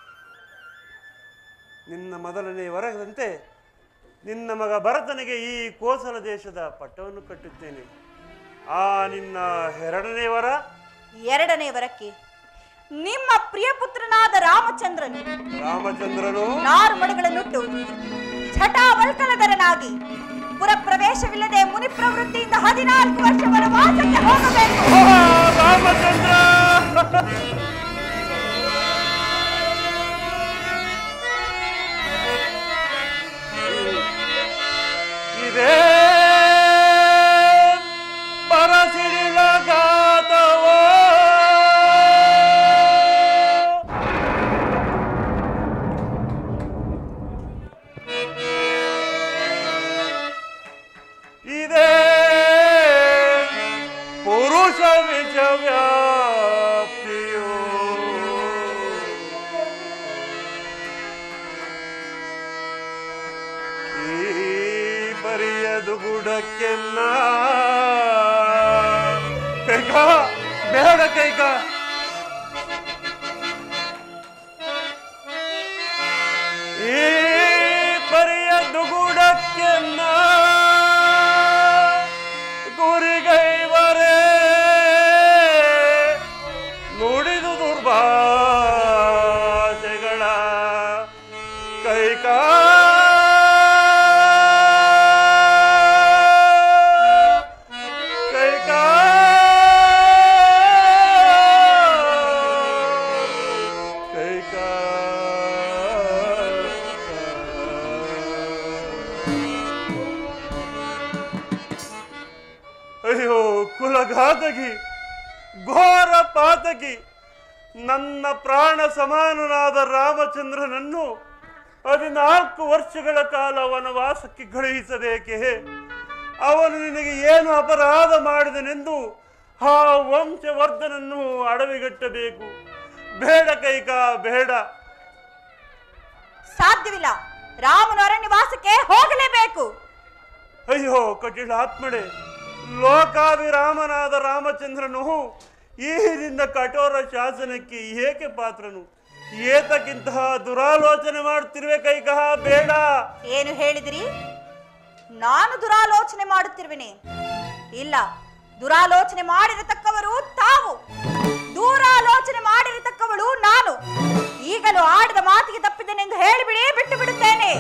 ನಿನ್ನ ಮೊದಲನೇ ವರದಂತೆ ನಿನ್ನ ಮಗ ಭರತನಿಗೆ ಈ ಕೋಸಲ ದೇಶದ ಪಟ್ಟವನ್ನು ಕಟ್ಟುತ್ತೇನೆ ಆ ನಿನ್ನ ಎರಡನೇ ವರ ಎರಡನೇ ವರಕ್ಕೆ ನಿಮ್ಮ ಪ್ರಿಯ ಪುತ್ರನಾದ ರಾಮಚಂದ್ರನು ರಾಮಚಂದ್ರನು ನಾರು ಮಡಿಗಳನ್ನುಟ್ಟು ಛಟಾವಲ್ಕಲಧರನಾಗಿ ಪುರ ಪ್ರವೇಶವಿಲ್ಲದೆ ಮುನಿ ಪ್ರವೃತ್ತಿಯಿಂದ ಹದಿನಾಲ್ಕು ವರ್ಷ ವನವಾಸಕ್ಕೆ ಹೋಗಬೇಕು ಆ, ರಾಮಚಂದ್ರ ಇದೇ ಬರಸಿಡಿಲ ಗಾತವೋ ಇದೇ ಪುರುಷ ವಿಷವ್ಯಾಪ್ತಿಯು ಈ ಪರಿಯದು ಗುಡಕ್ಕೆನ್ನ ಕೈಕ ಬೇಡ ಕೈಕ ಈ ಪರಿಯದು ಗುಡಕ್ಕೆನ್ನ ಗುರಿಗೈವರೇ ನುಡಿದು ದುರ್ಭಾಷೆಗಳ ಕೈಕ ಕೈಕ ಕೈಕ ಅಯ್ಯೋ ಕುಲಘಾತಕಿ ಘೋರ ಪಾತಕಿ ನನ್ನ ಪ್ರಾಣ ಸಮಾನನಾದ ರಾಮಚಂದ್ರನನ್ನು ಹದಿನಾಲ್ಕು ವರ್ಷಗಳ ಕಾಲ ವನವಾಸಕ್ಕೆ ಕಳುಹಿಸಬೇಕೆ ಅವನು ನಿನಗೆ ಏನು ಅಪರಾಧ ಮಾಡಿದನೆಂದು ಆ ವಂಶವರ್ಧನನ್ನು ಅಡವಿಗಟ್ಟಬೇಕು ಬೇಡ ಕೈಕ ಬೇಡ ಸಾಧ್ಯವಿಲ್ಲ ರಾಮನು ಅರಣ್ಯವಾಸಕ್ಕೆ ಹೋಗಲೇಬೇಕು ಅಯ್ಯೋ ಕಠಿಣ ಆತ್ಮಳೆ ಲೋಕಾಭಿರಾಮನಾದ ರಾಮಚಂದ್ರನು ಈ ನಿನ್ನ ಕಠೋರ ಶಾಸನಕ್ಕೆ ಏಕೆ ಪಾತ್ರನು ಏತಕ್ಕಿಂತಹ ದುರಾಲೋಚನೆ ಮಾಡುತ್ತಿರುವೆ ಕೈಕಹ ಬೇಡ ಏನು ಹೇಳಿದಿರಿ ನಾನು ದುರಾಲೋಚನೆ ಮಾಡುತ್ತಿರುವೆನೆ ಇಲ್ಲ ದುರಾಲೋಚನೆ ಮಾಡಿರತಕ್ಕವರು ತಾವು ದೂರಾಲೋಚನೆ ಮಾಡಿರತಕ್ಕವಳು ನಾನು ಈಗಲೂ ಆಡಿದ ಮಾತಿಗೆ ತಪ್ಪಿದ್ದೇನೆಂದು ಹೇಳಿಬಿಡಿ ಬಿಟ್ಟು ಬಿಡುತ್ತೇನೆ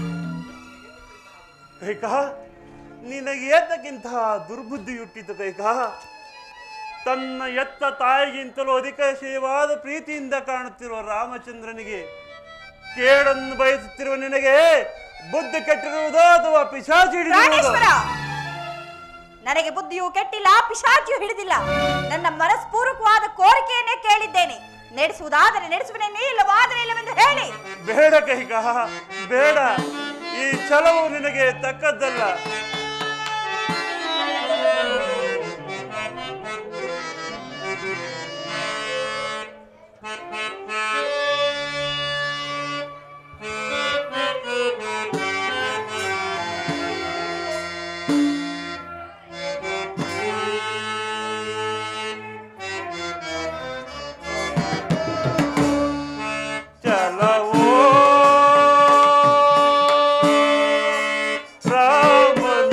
ಕೈಕ ನಿನಗೆ ಏತಕ್ಕಿಂತಹ ದುರ್ಬುದ್ಧಿ ಹುಟ್ಟಿತು ಕೈಕ ತನ್ನ ಎತ್ತ ತಾಯಿಗಿಂತಲೂ ಅಧಿಕ ಸೇವಾದ ಪ್ರೀತಿಯಿಂದ ಕಾಣುತ್ತಿರುವ ರಾಮಚಂದ್ರನಿಗೆ ಕೇಡನ್ನು ಬಯಸುತ್ತಿರುವ ನಿನಗೆ ಬುದ್ಧಿ ಕೆಟ್ಟಿರುವುದೋ ಅಥವಾ ಪಿಶಾಚಿ ಹಿಡಿದಿರುವುದೋ ಪ್ರಾಣೇಶ್ವರ ನನಗೆ ಬುದ್ಧಿಯು ಕೆಟ್ಟಿಲ್ಲ ಪಿಶಾಚಿಯು ಹಿಡಿದಿಲ್ಲ ನನ್ನ ಮನಸ್ಪೂರ್ವಕವಾದ ಕೋರಿಕೆಯನ್ನೇ ಕೇಳಿದ್ದೇನೆ ನಡೆಸುವುದಾದರೆ ನಡೆಸುವನೇ ಇಲ್ಲವಾದರೆ ಇಲ್ಲವೆಂದು ಹೇಳಿ ಬೇಡ ಕೈಕ ಬೇಡ ಈ ಛಲವು ನಿನಗೆ ತಕ್ಕದ್ದಲ್ಲ ಚಲವೋ ರಾಮನ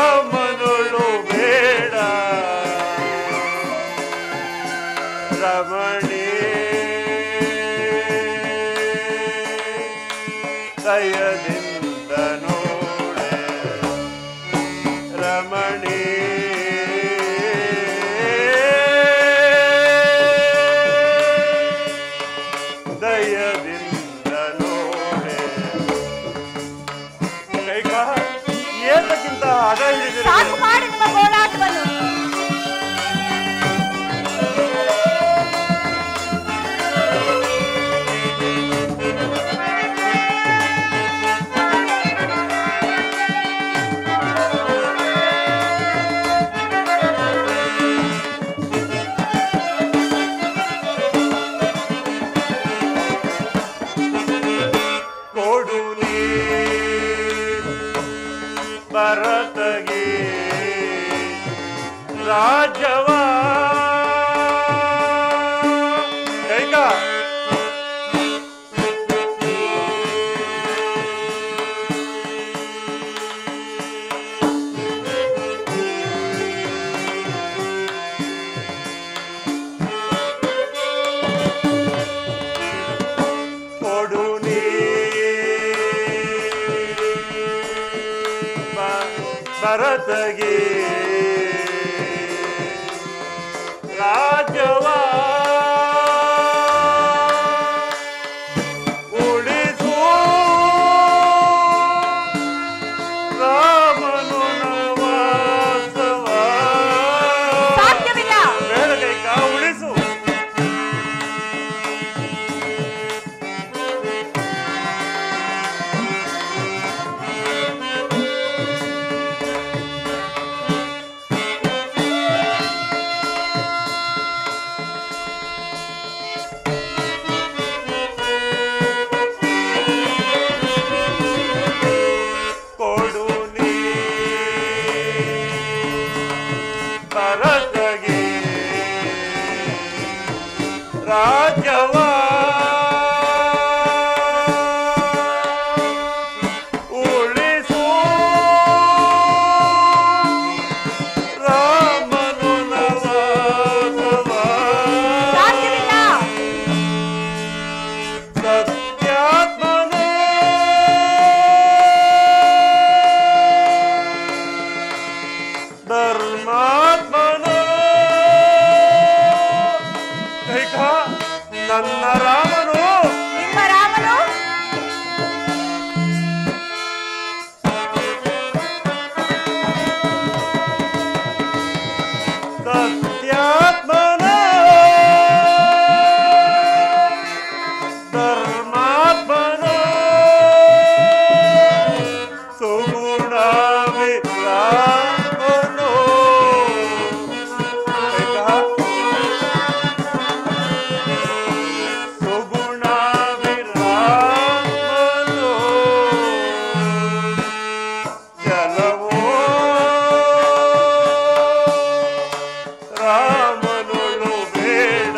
ರಾಮನುಳು ಬೇಡ ರಮಣಿ ದಯದಿಂದ ನೋಡೆ ರಮಣಿ ದಯದಿಂದ ನೋಡೆ ಕೈಕ ಏತಕ್ಕಿಂತ ಅಡ ಹಿಡಿದಿರಿ ಸಾಕು ಮಾಡಿ ನಿಮ್ಮ ಗೋಳಾಟವನ್ನು ಕೊಡು ನೀ ಭರತಗೆ ರಾಜವ ಕೈಕ ಕೊಡು ನೀ ಬ- ಭರತಗೆ ರಾಜವ ಉಳಿಸು ರಾಮನು ನವಾಸವ ಸಾಧ್ಯವಿಲ್ಲ ಬೇಡ ಕೈಕ ಉಳಿಸು ಕೊಡು ನೀ ಭರತಗೆ ರಾಜವ ಉಳಿಸು ರಾಮನು ನವಾಸವ ಸಾಧ್ಯವಿಲ್ಲ ಸತ್ಯಾತ್ಮನೇ ಧರ್ಮಾತ್ಮನೇ ಕೈಕ ನನ್ನ ರಾಮನು ನಿಮ್ಮ ರಾಮನು ಸತ್ಯಾತ್ಮನೇ ಧರ್ಮಾತ್ಮನೇ ಸುಗುಣವಿರಾಮನು ಸುಗುಣವಿರಾಮನು ಜಲವೋ ರಾಮನುಳು ಬೇಡ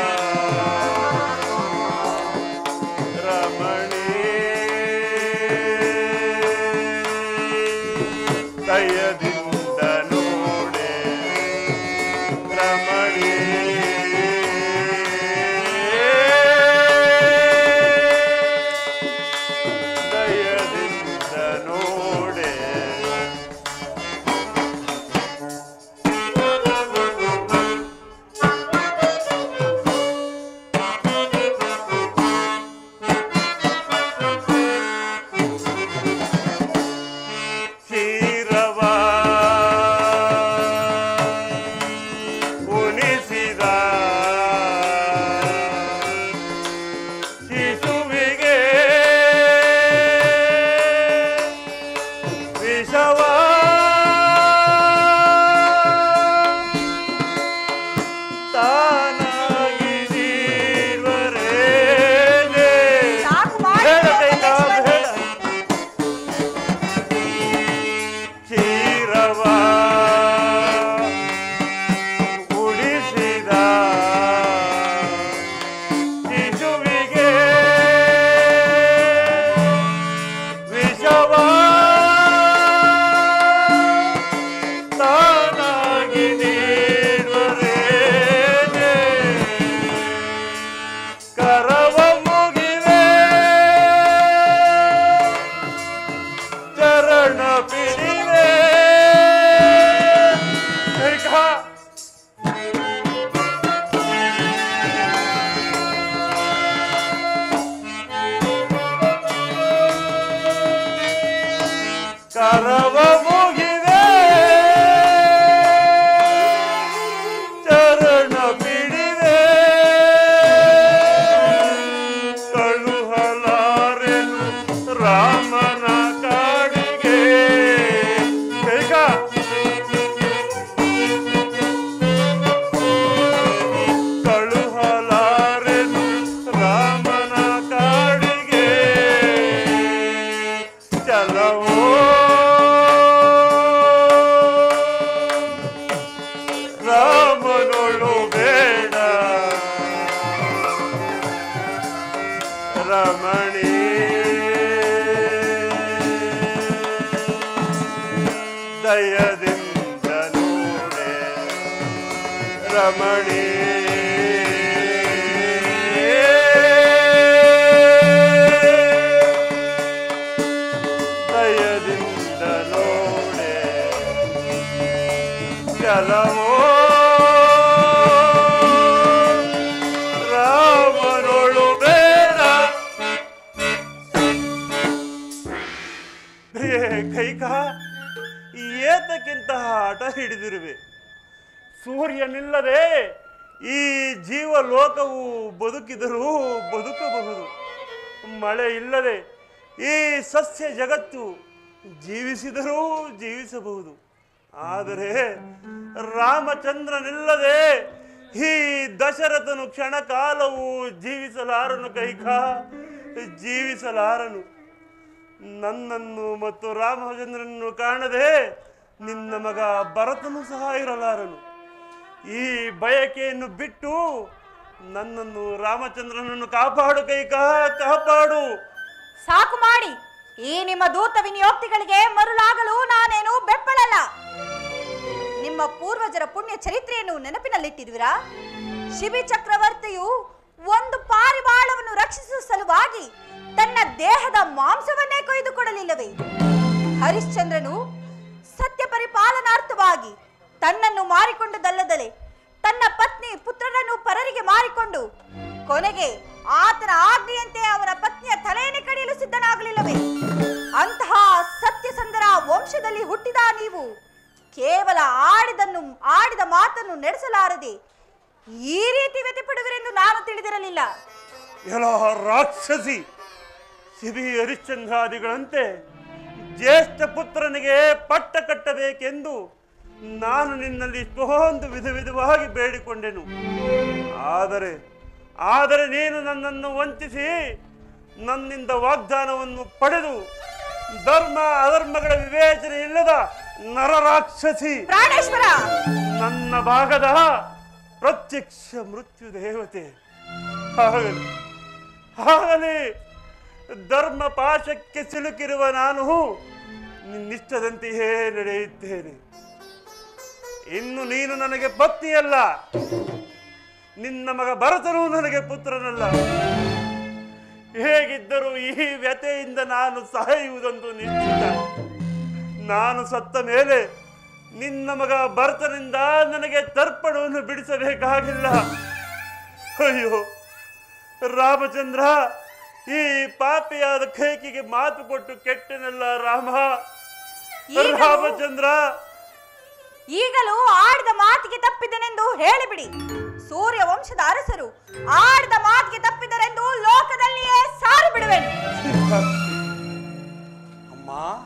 ರಮಣಿ ದಯದಿಂದ ನೋಡೆ ರಮಣಿ ದಯದಿಂದ ನೋಡೆ ಕ್ಷೀರವ ಉಣಿಸಿದ ಶಿಶುವಿಗೆ ವಿಷವ ತಾನಾಗಿ ನೀರ್ವರೇನೆ ಸಾಕು ಮಾಡಿ ಬೇಡ ನಿಮ್ಮ ಕೈಕ, ಉಪದೇಶವನ್ನು. ಬೇಡ. ಕ್ಷೀರವ ಉಳಿಸಿದ ಶಿಶುವಿಗೆ ವಿಷವ ರಮಣಿ ದಯದಿಂದ ನೋಡೆ ಜಲವೋ ರಾಮನೊಳು ಬೇಡ ಕೈಕ ಏತಕ್ಕಿಂತ ಆಟ ಹಿಡಿದಿರುವೆ ಸೂರ್ಯನಿಲ್ಲದೆ ಈ ಜೀವಲೋಕವು ಬದುಕಿದರೂ ಬದುಕಬಹುದು ಮಳೆ ಇಲ್ಲದೆ ಈ ಸಸ್ಯ ಜಗತ್ತು ಜೀವಿಸಿದರೂ ಜೀವಿಸಬಹುದು ಆದರೆ ರಾಮಚಂದ್ರನಿಲ್ಲದೆ ಈ ದಶರಥನು ಕ್ಷಣ ಕಾಲವು ಜೀವಿಸಲಾರನು ಕೈಕ ಜೀವಿಸಲಾರನು ನನ್ನನ್ನು ಮತ್ತು ರಾಮಚಂದ್ರನನ್ನು ಕಾಣದೆ ನಿನ್ನ ಮಗ ಭರತನು ಸಹ ಇರಲಾರನು ಈ ಬಯಕೆಯನ್ನು ಬಿಟ್ಟು ನನ್ನನ್ನು ರಾಮಚಂದ್ರನನ್ನು ಕಾಪಾಡು ಕೈಕ ಕಾಪಾಡು ಸಾಕು ಮಾಡಿ ಈ ನಿಮ್ಮ ದೂತ ವಿನಿಯೋಕ್ತಿಗಳಿಗೆ ಮರುಳಾಗಲು ನಾನೇನು ಬೆಪ್ಪಳಲ್ಲ ನಿಮ್ಮ ಪೂರ್ವಜರ ಪುಣ್ಯ ಚರಿತ್ರೆಯನ್ನು ನೆನಪಿನಲ್ಲಿಟ್ಟಿರುವಿರಾ ಶಿಬಿ ಚಕ್ರವರ್ತಿಯು ಒಂದು ಪಾರಿವಾಳವನ್ನು ರಕ್ಷಿಸುವ ಸಲುವಾಗಿ ತನ್ನ ದೇಹದ ಮಾಂಸವನ್ನೇ ಕೊಯ್ದುಕೊಡಲಿಲ್ಲವೇ ಹರಿಶ್ಚಂದ್ರನು ಸತ್ಯ ಪರಿಪಾಲನಾರ್ಥವಾಗಿ ತನ್ನನ್ನು ಮಾರಿಕೊಂಡದಲ್ಲದಲೆ ತನ್ನ ಪತ್ನಿ ಪುತ್ರನನ್ನು ಪರರಿಗೆ ಮಾರಿಕೊಂಡು ಕೊನೆಗೆ ಆತನ ಆಜ್ಞೆಯಂತೆ ಅವರ ಪತ್ನಿಯ ತಲೆಯನ್ನೇ ಕಡಿಯಲು ಸಿದ್ಧನಾಗಲಿಲ್ಲವೇ ಅಂತಹ ಸತ್ಯಸಂಧರ ವಂಶದಲ್ಲಿ ಹುಟ್ಟಿದ ನೀವು ಕೇವಲ ಆಡಿದನ್ನು ಆಡಿದ ಮಾತನ್ನು ನಡೆಸಲಾರದೆ ಈ ರೀತಿ ವ್ಯತಿಪಡುವಿರೆಂದು ನಾನು ತಿಳಿದಿರಲಿಲ್ಲ ಎಲ್ಲ ರಾಕ್ಷಸಿ ಶಿಬಿ ಹರಿಶ್ಚಂದ್ರಾದಿಗಳಂತೆ ಜ್ಯೇಷ್ಠ ಪುತ್ರನಿಗೆ ಪಟ್ಟ ಕಟ್ಟಬೇಕೆಂದು ನಾನು ನಿನ್ನಲ್ಲಿ ಇಷ್ಟೊಂದು ವಿಧ ವಿಧವಾಗಿ ಬೇಡಿಕೊಂಡೆನು ಆದರೆ ಆದರೆ ನೀನು ನನ್ನನ್ನು ವಂಚಿಸಿ ನನ್ನಿಂದ ವಾಗ್ದಾನವನ್ನು ಪಡೆದು ಧರ್ಮ ಅಧರ್ಮಗಳ ವಿವೇಚನೆ ಇಲ್ಲದ ನರರಾಕ್ಷಸಿ ಪ್ರಾಣೇಶ್ವರ ನನ್ನ ಭಾಗದ ಪ್ರತ್ಯಕ್ಷ ಮೃತ್ಯು ದೇವತೆ ಆಗಲಿ ಆಗಲಿ ಧರ್ಮ ಪಾಶಕ್ಕೆ ಸಿಲುಕಿರುವ ನಾನು ನಿನ್ನಿಷ್ಟದಂತೆಯೇ ನಡೆಯುತ್ತೇನೆ ಇನ್ನು ನೀನು ನನಗೆ ಪತ್ನಿಯಲ್ಲ ನಿನ್ನ ಮಗ ಭರತನೂ ನನಗೆ ಪುತ್ರನಲ್ಲ ಹೇಗಿದ್ದರೂ ಈ ವ್ಯತೆಯಿಂದ ನಾನು ಸಾಯುವುದೊಂದು ನಿಶ್ಚಿತ ನಾನು ಸತ್ತ ಮೇಲೆ ನಿನ್ನ ಮಗ ಭರತನಿಂದ ನನಗೆ ತರ್ಪಣವನ್ನು ಬಿಡಿಸಬೇಕಾಗಿಲ್ಲ ಅಯ್ಯೋ ರಾಮಚಂದ್ರ ಈ ಪಾಪಿಯಾದ ಕೈಕಿಗೆ ಮಾತು ಕೊಟ್ಟು ಕೆಟ್ಟನಲ್ಲ ರಾಮ ಈಗಲೂ- ರಾಮಚಂದ್ರ ಈಗಲೂ ಆಡಿದ ಮಾತಿಗೆ ತಪ್ಪಿದನೆಂದು ಹೇಳಿಬಿಡಿ ಸೂರ್ಯ ವಂಶದ ಅರಸರು ಆಡಿದ ಮಾತಿಗೆ ತಪ್ಪಿದರೆಂದು ಲೋಕದಲ್ಲಿಯೇ ಸಾರು ಬಿಡುವೆನು ಅಮ್ಮ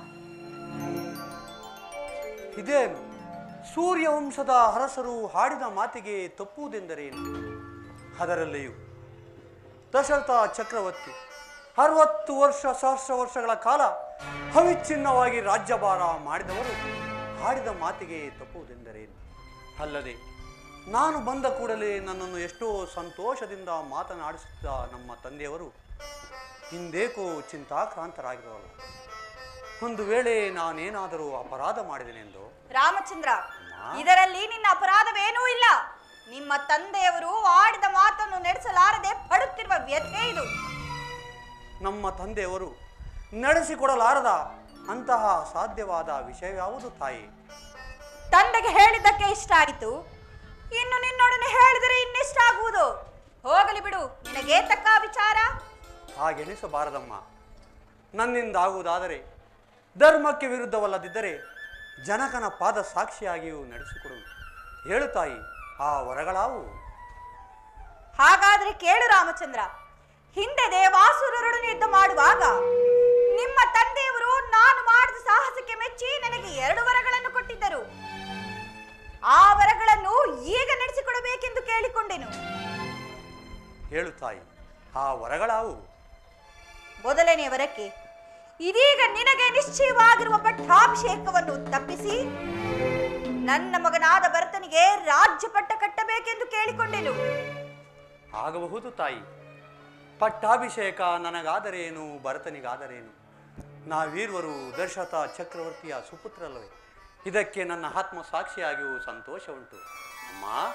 ಇದೇನು ಸೂರ್ಯವಂಶದ ಅರಸರು ಹಾಡಿದ ಮಾತಿಗೆ ತಪ್ಪುವುದೆಂದರೇನು ಅದರಲ್ಲಿಯೂ ದಶರಥ ಚಕ್ರವರ್ತಿ ಅರವತ್ತು ವರ್ಷ ಸಹಸ್ರ ವರ್ಷಗಳ ಕಾಲ ಅವಿಚ್ಛಿನ್ನವಾಗಿ ರಾಜ್ಯಭಾರ ಮಾಡಿದವರು ಹಾಡಿದ ಮಾತಿಗೆ ತಪ್ಪುವುದೆಂದರೇನು ಅಲ್ಲದೆ ನಾನು ಬಂದ ಕೂಡಲೇ ನನ್ನನ್ನು ಎಷ್ಟೋ ಸಂತೋಷದಿಂದ ಮಾತನಾಡಿಸುತ್ತಿದ್ದ ನಮ್ಮ ತಂದೆಯವರು ಹಿಂದೇಕೋ ಚಿಂತಾಕ್ರಾಂತರಾಗಿರೋಲ್ಲ ಒಂದು ವೇಳೆ ನಾನೇನಾದರೂ ಅಪರಾಧ ಮಾಡಿದೆನೆಂದು ರಾಮಚಂದ್ರ ಇದರಲ್ಲಿ ನಿನ್ನ ಅಪರಾಧವೇನೂ ಇಲ್ಲ ನಿಮ್ಮ ತಂದೆಯವರು ಆಡಿದ ಮಾತನ್ನು ನಡೆಸಲಾರದೆ ಪಡುತ್ತಿರುವ ವ್ಯಥೆ ಇದು ನಮ್ಮ ತಂದೆಯವರು ನಡೆಸಿಕೊಡಲಾರದ ಅಂತಹ ಸಾಧ್ಯವಾದ ವಿಷಯವ್ಯಾವುದು ತಾಯಿ ತಂದೆಗೆ ಹೇಳಿದ್ದಕ್ಕೆ ಇಷ್ಟ ಆಯಿತು ಇನ್ನು ನಿನ್ನೊಡನೆ ಹೇಳಿದರೆ ಇನ್ನಿಷ್ಟ ಆಗುವುದು ಹೋಗಲಿ ಬಿಡು ನಿನಗೆ ತಕ್ಕ ವಿಚಾರ ಹಾಗೆನಿಸಬಾರದಮ್ಮ ನನ್ನಿಂದಾಗುವುದಾದರೆ ಧರ್ಮಕ್ಕೆ ವಿರುದ್ಧವಲ್ಲದಿದ್ದರೆ ಜನಕನ ಪಾದ ಸಾಕ್ಷಿಯಾಗಿಯೂ ನಡೆಸಿಕೊಡು ಹೇಳು ತಾಯಿ ಆ ವರಗಳಾವು ಹಾಗಾದ್ರೆ ಕೇಳು ರಾಮಚಂದ್ರ ಹಿಂದೆ ದೇವಾಸುರರೊಡನೆ ಯುದ್ಧ ಮಾಡುವಾಗ ನಿಮ್ಮ ತಂದೆಯವರು ನಾನು ಮಾಡಿದ ಸಾಹಸಕ್ಕೆ ಮೆಚ್ಚಿ ನನಗೆ ಎರಡು ವರಗಳನ್ನು ಕೊಟ್ಟಿದ್ದರು ಆ ವರಗಳನ್ನು ಈಗ ನಡೆಸಿಕೊಡಬೇಕೆಂದು ಕೇಳಿಕೊಂಡೆನು ಹೇಳು ತಾಯಿ ಆ ವರಗಳಾವು ಮೊದಲನೇ ವರಕ್ಕೆ ಇದೀಗ ನಿನಗೆ ನಿಶ್ಚಯವಾಗಿರುವ ಪಟ್ಟಾಭಿಷೇಕವನ್ನು ತಪ್ಪಿಸಿ ನನ್ನ ಮಗನಾದ ಭರತನಿಗೆ ರಾಜ್ಯ ಪಟ್ಟ ಕಟ್ಟಬೇಕೆಂದು ಕೇಳಿಕೊಂಡೆನು ಆಗಬಹುದು ತಾಯಿ ಪಟ್ಟಾಭಿಷೇಕ ನನಗಾದರೇನು ಭರತನಿಗಾದರೇನು ನಾವೀರ್ವರು ದಶರಥ ಚಕ್ರವರ್ತಿಯ ಸುಪುತ್ರಲ್ಲವೇ ಇದಕ್ಕೆ ನನ್ನ ಆತ್ಮ ಸಾಕ್ಷಿಯಾಗಿಯೂ ಸಂತೋಷ ಉಂಟು ಅಮ್ಮ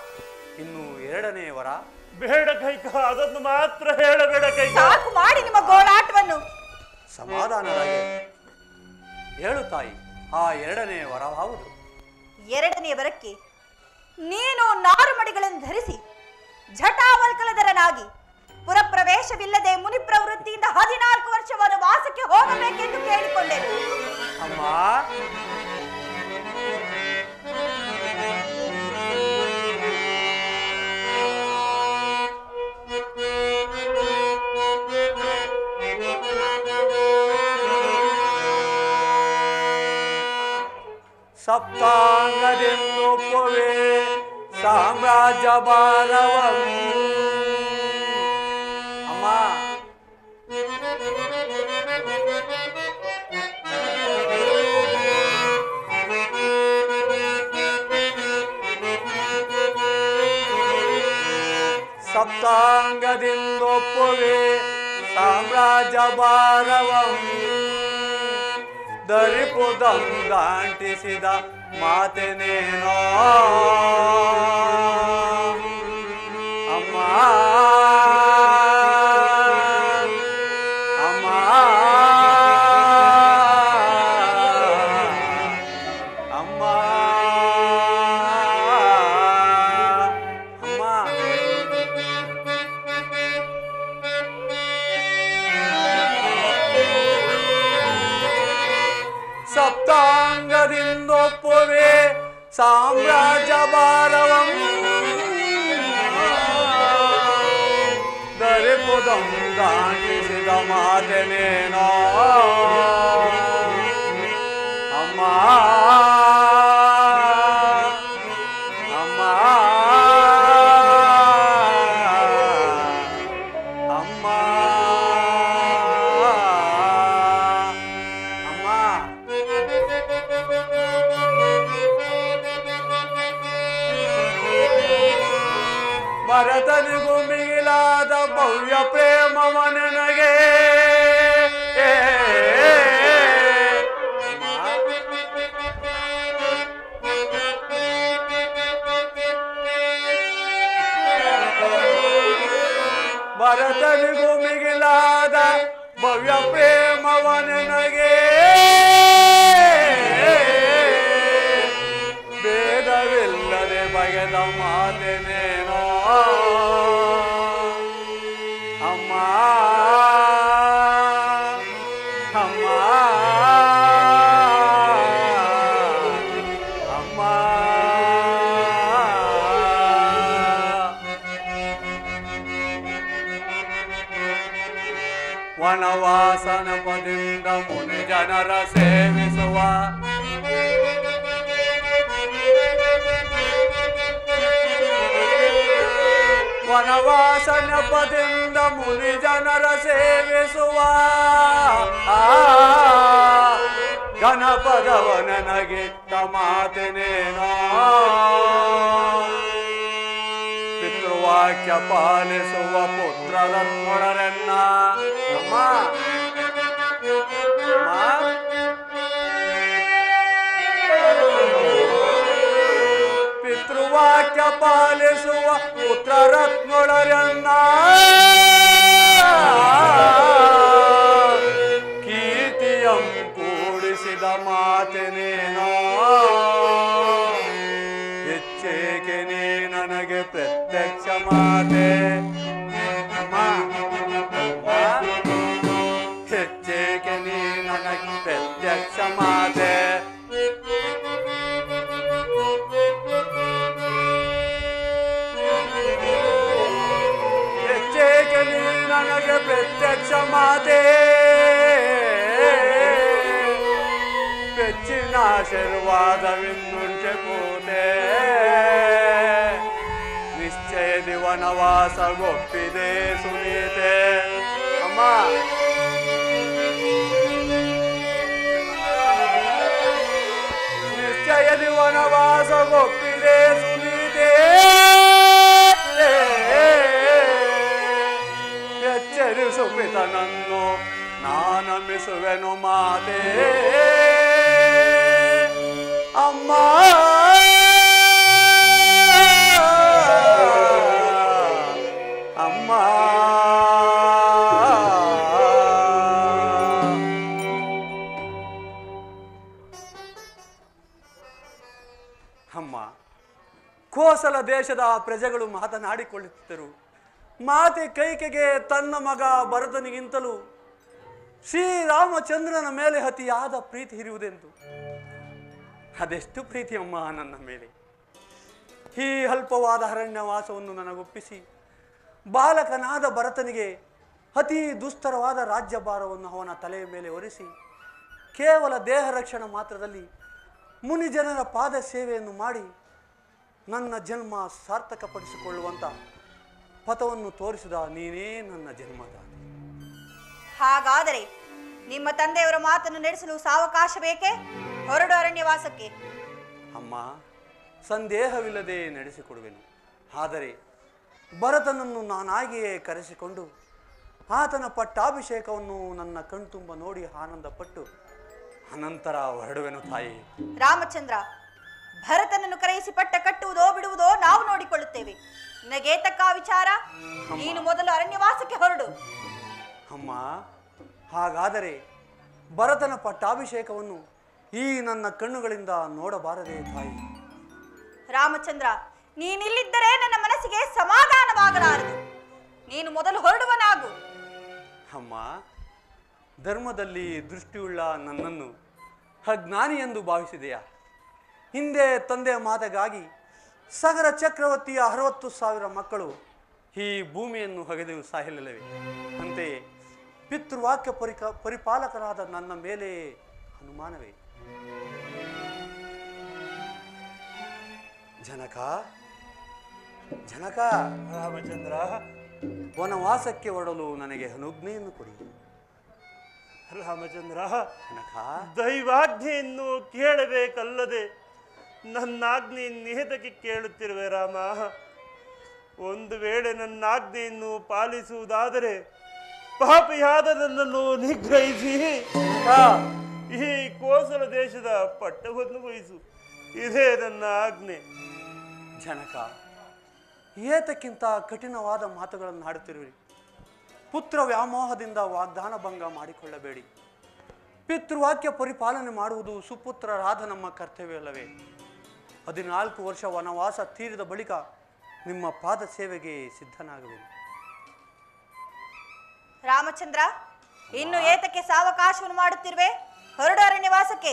ಇನ್ನು ಎರಡನೇ ವರ ಬೇಡ ಕೈಕ ಅದನ್ನು ಮಾತ್ರ ಹೇಳಬೇಡ ಕೈಕ ಸಾಕು ಮಾಡಿ ನಿಮ್ಮ ಗೋಳಾಟವನ್ನು ಸಮಾಧಾನರಾಗಿ ಹೇಳು ತಾಯಿ ಆ ಎರಡನೇ ವರವಾವುದು ಎರಡನೇ ವರಕ್ಕೆ ನೀನು ನಾರುಮಡಿಗಳನ್ನು ಧರಿಸಿ ಜಟಾವಲ್ಕಲಧರನಾಗಿ ಪುರಪ್ರವೇಶವಿಲ್ಲದೆ ಮುನಿ ಪ್ರವೃತ್ತಿಯಿಂದ ಹದಿನಾಲ್ಕು ವರ್ಷ ವನವಾಸಕ್ಕೆ ಹೋಗಬೇಕೆಂದು ಕೇಳಿಕೊಂಡೆನು ಅಮ್ಮ ಸಪ್ತಾಂಗದಿಂದೊಪ್ಪುವೆ ಸಾಮ್ರಾಜ್ಯ ಭಾರವನ್ನು ಅಮ್ಮ ಸಪ್ತಾಂಗದಿಂದೊಪ್ಪುವೆ ಸಾಮ್ರಾಜ್ಯ ಭಾರವಂ ದರಿಪುದಂದಾಂಟಿಸಿದ ಮಾತೆನೇನೋ ಅಮ್ಮ ಅಮ್ಮ ಅಮ್ಮ ಅಮ್ಮ ಸಪ್ತಾಂಗದಿಂದೊಪ್ಪುವೆ ಸಾಮ್ರಾಜ್ಯ ಭಾರವಂ ದರಿಪುದಂ ದಾಟಿಸಿದ ಮಾತೆನೇನೋ ಅಮ್ಮ ಅಮ್ಮ ಅಮ್ಮ ಅಮ್ಮ ಭರತನಿಗೂ ಮಿಗಿಲಾದ ಭವ್ಯ ಪ್ರೇಮವ ನನಗೆ ಭರತನಿಗೂ ಮಿಗಿಲಾದ ಭವ್ಯ ಪ್ರೇಮವ ನನಗೆ ಭೇದವಿಲ್ಲದೆ ಬಗೆದ ಮಾತೆನೇನೋ ಅಮ್ಮ ಅಮ್ಮ ಅಮ್ಮ ವನವಾಸನ ಪದಿಂದ ಮುನಿ ಜನರ ಸೇವಿಸುವ ವನವಾಸ ನೆಪದಿಂದ ಮುನಿ ಜನರ ಸೇವಿಸುವ ಆ, ಗಣಪದವ ನನಗಿಟ್ಟ ಮಾತಿನೇನೋ ಪಿತೃವಾಕ್ಯ ಪಾಲಿಸುವ ಪುತ್ರರ ಕೊಡರೆನ್ನ ಅಮ್ಮ ಅಮ್ಮ ಪಿತೃವಾಕ್ಯ ಪಾಲಿಸುವ ಪುತ್ರ ರತ್ನೊಳರನ್ನ ಕೀರ್ತಿಯಂ ಕೂಡಿಸಿದ ಮಾತೆನೇನೋ ಹೆಚ್ಚೇಕೆ ನೀ ನನಗೆ ಪ್ರತ್ಯಕ್ಷ ಮಾತೆ ಅಮ್ಮ, ಅಮ್ಮ, ಹೆಚ್ಚೇಕೆ ನೀ ನನಗೆ ಪ್ರತ್ಯಕ್ಷ ಮಾತೆ ಹೆಚ್ಚೇಕೆ ನೀ ನನಗೆ ಪ್ರತ್ಯಕ್ಷ ಮಾತೆ ಹೆಚ್ಚಿನ ಆಶೀರ್ವಾದವಿನ್ನುಂಟೆ ಪೂತೆ ನಿಶ್ಚಯದಿ ವನವಾಸ ಗೊಪ್ಪಿದೆ ಸುನೀತೆ ಅಮ್ಮ ನಿಶ್ಚಯದಿ ವನವಾಸ ಗೊಪ್ಪಿದೆ ಸುನೀತೆ ಎಚ್ಚರಿಸು ಪಿತನನ್ನು ನಾನಮಿಸುವೆನು ಮಾತೆ ಅಮ್ಮ ಅಮ್ಮ ಕೋಸಲ ದೇಶದ ಪ್ರಜೆಗಳು ಮಾತನಾಡಿಕೊಳ್ಳುತ್ತಿದ್ದರು ಮಾತೆ ಕೈಕೆಗೆ ತನ್ನ ಮಗ ಭರತನಿಗಿಂತಲೂ ಶ್ರೀರಾಮಚಂದ್ರನ ಮೇಲೆ ಅತಿಯಾದ ಪ್ರೀತಿ ಇರುವುದೆಂದು ಅದೆಷ್ಟು ಪ್ರೀತಿ ಅಮ್ಮ ನನ್ನ ಮೇಲೆ ಈ ಅಲ್ಪವಾದ ಅರಣ್ಯವಾಸವನ್ನು ನನಗೊಪ್ಪಿಸಿ ಬಾಲಕನಾದ ಭರತನಿಗೆ ಅತಿ ದುಸ್ತರವಾದ ರಾಜ್ಯಭಾರವನ್ನು ಅವನ ತಲೆಯ ಮೇಲೆ ಒರೆಸಿ ಕೇವಲ ದೇಹ ರಕ್ಷಣೆ ಮಾತ್ರದಲ್ಲಿ ಮುನಿಜನರ ಪಾದ ಸೇವೆಯನ್ನು ಮಾಡಿ ನನ್ನ ಜನ್ಮ ಸಾರ್ಥಕಪಡಿಸಿಕೊಳ್ಳುವಂಥ ಪಥವನ್ನು ತೋರಿಸಿದ ನೀನೇ ನನ್ನ ಜನ್ಮದಾತೆ ಹಾಗಾದರೆ ನಿಮ್ಮ ತಂದೆಯವರ ಮಾತನ್ನು ನಡೆಸಲು ಸಾವಕಾಶ ಬೇಕೇ ಹೊರಡು ಅರಣ್ಯವಾಸಕ್ಕೆ ಅಮ್ಮ ಸಂದೇಹವಿಲ್ಲದೆ ನಡೆಸಿಕೊಡುವೆನು ಆದರೆ ಭರತನನ್ನು ನಾನಾಗಿಯೇ ಕರೆಸಿಕೊಂಡು ಆತನ ಪಟ್ಟಾಭಿಷೇಕವನ್ನು ನನ್ನ ಕಣ್ತುಂಬ ನೋಡಿ ಆನಂದಪಟ್ಟು ಅನಂತರ ಹೊರಡುವೆನು ತಾಯಿ ರಾಮಚಂದ್ರ ಭರತನನ್ನು ಕರೆಯಿಸಿ ಪಟ್ಟ ಕಟ್ಟುವುದೋ ಬಿಡುವುದೋ ನಾವು ನೋಡಿಕೊಳ್ಳುತ್ತೇವೆ ನಿನಗೆ ತಕ್ಕ ವಿಚಾರ ನೀನು ಮೊದಲು ಅರಣ್ಯವಾಸಕ್ಕೆ ಹೊರಡು ಅಮ್ಮ ಹಾಗಾದರೆ ಭರತನ ಪಟ್ಟಾಭಿಷೇಕವನ್ನು ಈ ನನ್ನ ಕಣ್ಣುಗಳಿಂದ ನೋಡಬಾರದೆ ತಾಯಿ ರಾಮಚಂದ್ರ ನೀನಿಲ್ಲಿದ್ದರೆ ನನ್ನ ಮನಸ್ಸಿಗೆ ಸಮಾಧಾನವಾಗಲಾರದು ನೀನು ಮೊದಲು ಹೊರಡುವನಾಗು ಅಮ್ಮ ಧರ್ಮದಲ್ಲಿ ದೃಷ್ಟಿಯುಳ್ಳ ನನ್ನನ್ನು ಅಜ್ಞಾನಿ ಎಂದು ಭಾವಿಸಿದೆಯಾ ಹಿಂದೆ ತಂದೆಯ ಮಾತೆಗಾಗಿ ಸಗರ ಚಕ್ರವರ್ತಿಯ ಅರವತ್ತು ಸಾವಿರ ಮಕ್ಕಳು ಈ ಭೂಮಿಯನ್ನು ಹಗೆದು ಸಾಯಲಿಲ್ಲವೆ ಅಂತೆಯೇ ಪಿತೃವಾಕ್ಯ ಪರಿಕ ಪರಿಪಾಲಕರಾದ ನನ್ನ ಮೇಲೆ ಅನುಮಾನವೇ ಜನಕ ಜನಕ ರಾಮಚಂದ್ರ ವನವಾಸಕ್ಕೆ ಹೊರಡಲು ನನಗೆ ಅನುಜ್ಞೆಯನ್ನು ಕೊಡಿ ರಾಮಚಂದ್ರ ಜನಕ ದೈವಾಜ್ಞೆಯನ್ನು ಕೇಳಬೇಕಲ್ಲದೆ ನನ್ನ ಆಜ್ಞೆ ನಿಹಿತಕ್ಕೆ ಕೇಳುತ್ತಿರುವೆ ರಾಮ ಒಂದು ವೇಳೆ ನನ್ನ ಆಜ್ಞೆಯನ್ನು ಪಾಲಿಸುವುದಾದರೆ ಪಾಪಿಯಾದ ನನ್ನನ್ನು ನಿಗ್ರಹಿಸಿ ಈ ಕೋಸಲ ದೇಶದ ಪಟ್ಟವನ್ನು ವಹಿಸು ಇದೇ ನನ್ನ ಆಜ್ಞೆ ಜನಕ ಏತಕ್ಕಿಂತ ಕಠಿಣವಾದ ಮಾತುಗಳನ್ನು ಆಡುತ್ತಿರುವಿರಿ ಪುತ್ರ ವ್ಯಾಮೋಹದಿಂದ ವಾಗ್ದಾನ ಭಂಗ ಮಾಡಿಕೊಳ್ಳಬೇಡಿ ಪಿತೃವಾಕ್ಯ ಪರಿಪಾಲನೆ ಮಾಡುವುದು ಸುಪುತ್ರರಾದ ನಮ್ಮ ಕರ್ತವ್ಯವಲ್ಲವೇ ಹದಿನಾಲ್ಕು ವರ್ಷ ವನವಾಸ ತೀರಿದ ಬಳಿಕ ನಿಮ್ಮ ಪಾದ ಸೇವೆಗೆ ಸಿದ್ಧನಾಗುವೆನು ರಾಮಚಂದ್ರ ಇನ್ನು ಏತಕ್ಕೆ ಸಾವಕಾಶವನ್ನು ಮಾಡುತ್ತಿರುವೆ ಹೊರಡು ಅರಣ್ಯವಾಸಕ್ಕೆ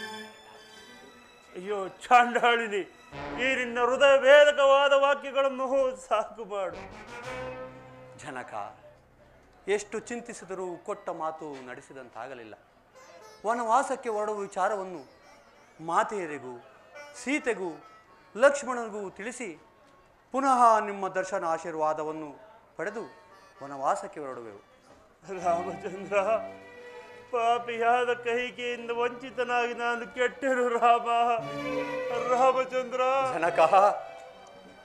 ಅಯ್ಯೋ ಚಾಂಡಾಳಿನಿ ಈ ನಿನ್ನ ಹೃದಯ ವೇದಕವಾದ ವಾಕ್ಯಗಳನ್ನು ಸಾಕು ಮಾಡು ಜನಕ ಎಷ್ಟು ಚಿಂತಿಸಿದರೂ ಕೊಟ್ಟ ಮಾತು ನಡೆಸಿದಂತಾಗಲಿಲ್ಲ ವನವಾಸಕ್ಕೆ ಹೊರಡುವ ವಿಚಾರವನ್ನು ಮಾತೆಯರಿಗೂ ಸೀತೆಗೂ ಲಕ್ಷ್ಮಣನಿಗೂ ತಿಳಿಸಿ ಪುನಃ ನಿಮ್ಮ ದರ್ಶನ ಆಶೀರ್ವಾದವನ್ನು ಪಡೆದು ವನವಾಸಕ್ಕೆ ಹೊರಡುವೆವು ರಾಮಚಂದ್ರ ಪಾಪಿಯಾದ ಕೈಕೆಯಿಂದ ವಂಚಿತನಾಗಿ ನಾನು ಕೆಟ್ಟೆನು ರಾಮ ರಾಮಚಂದ್ರ ಜನಕ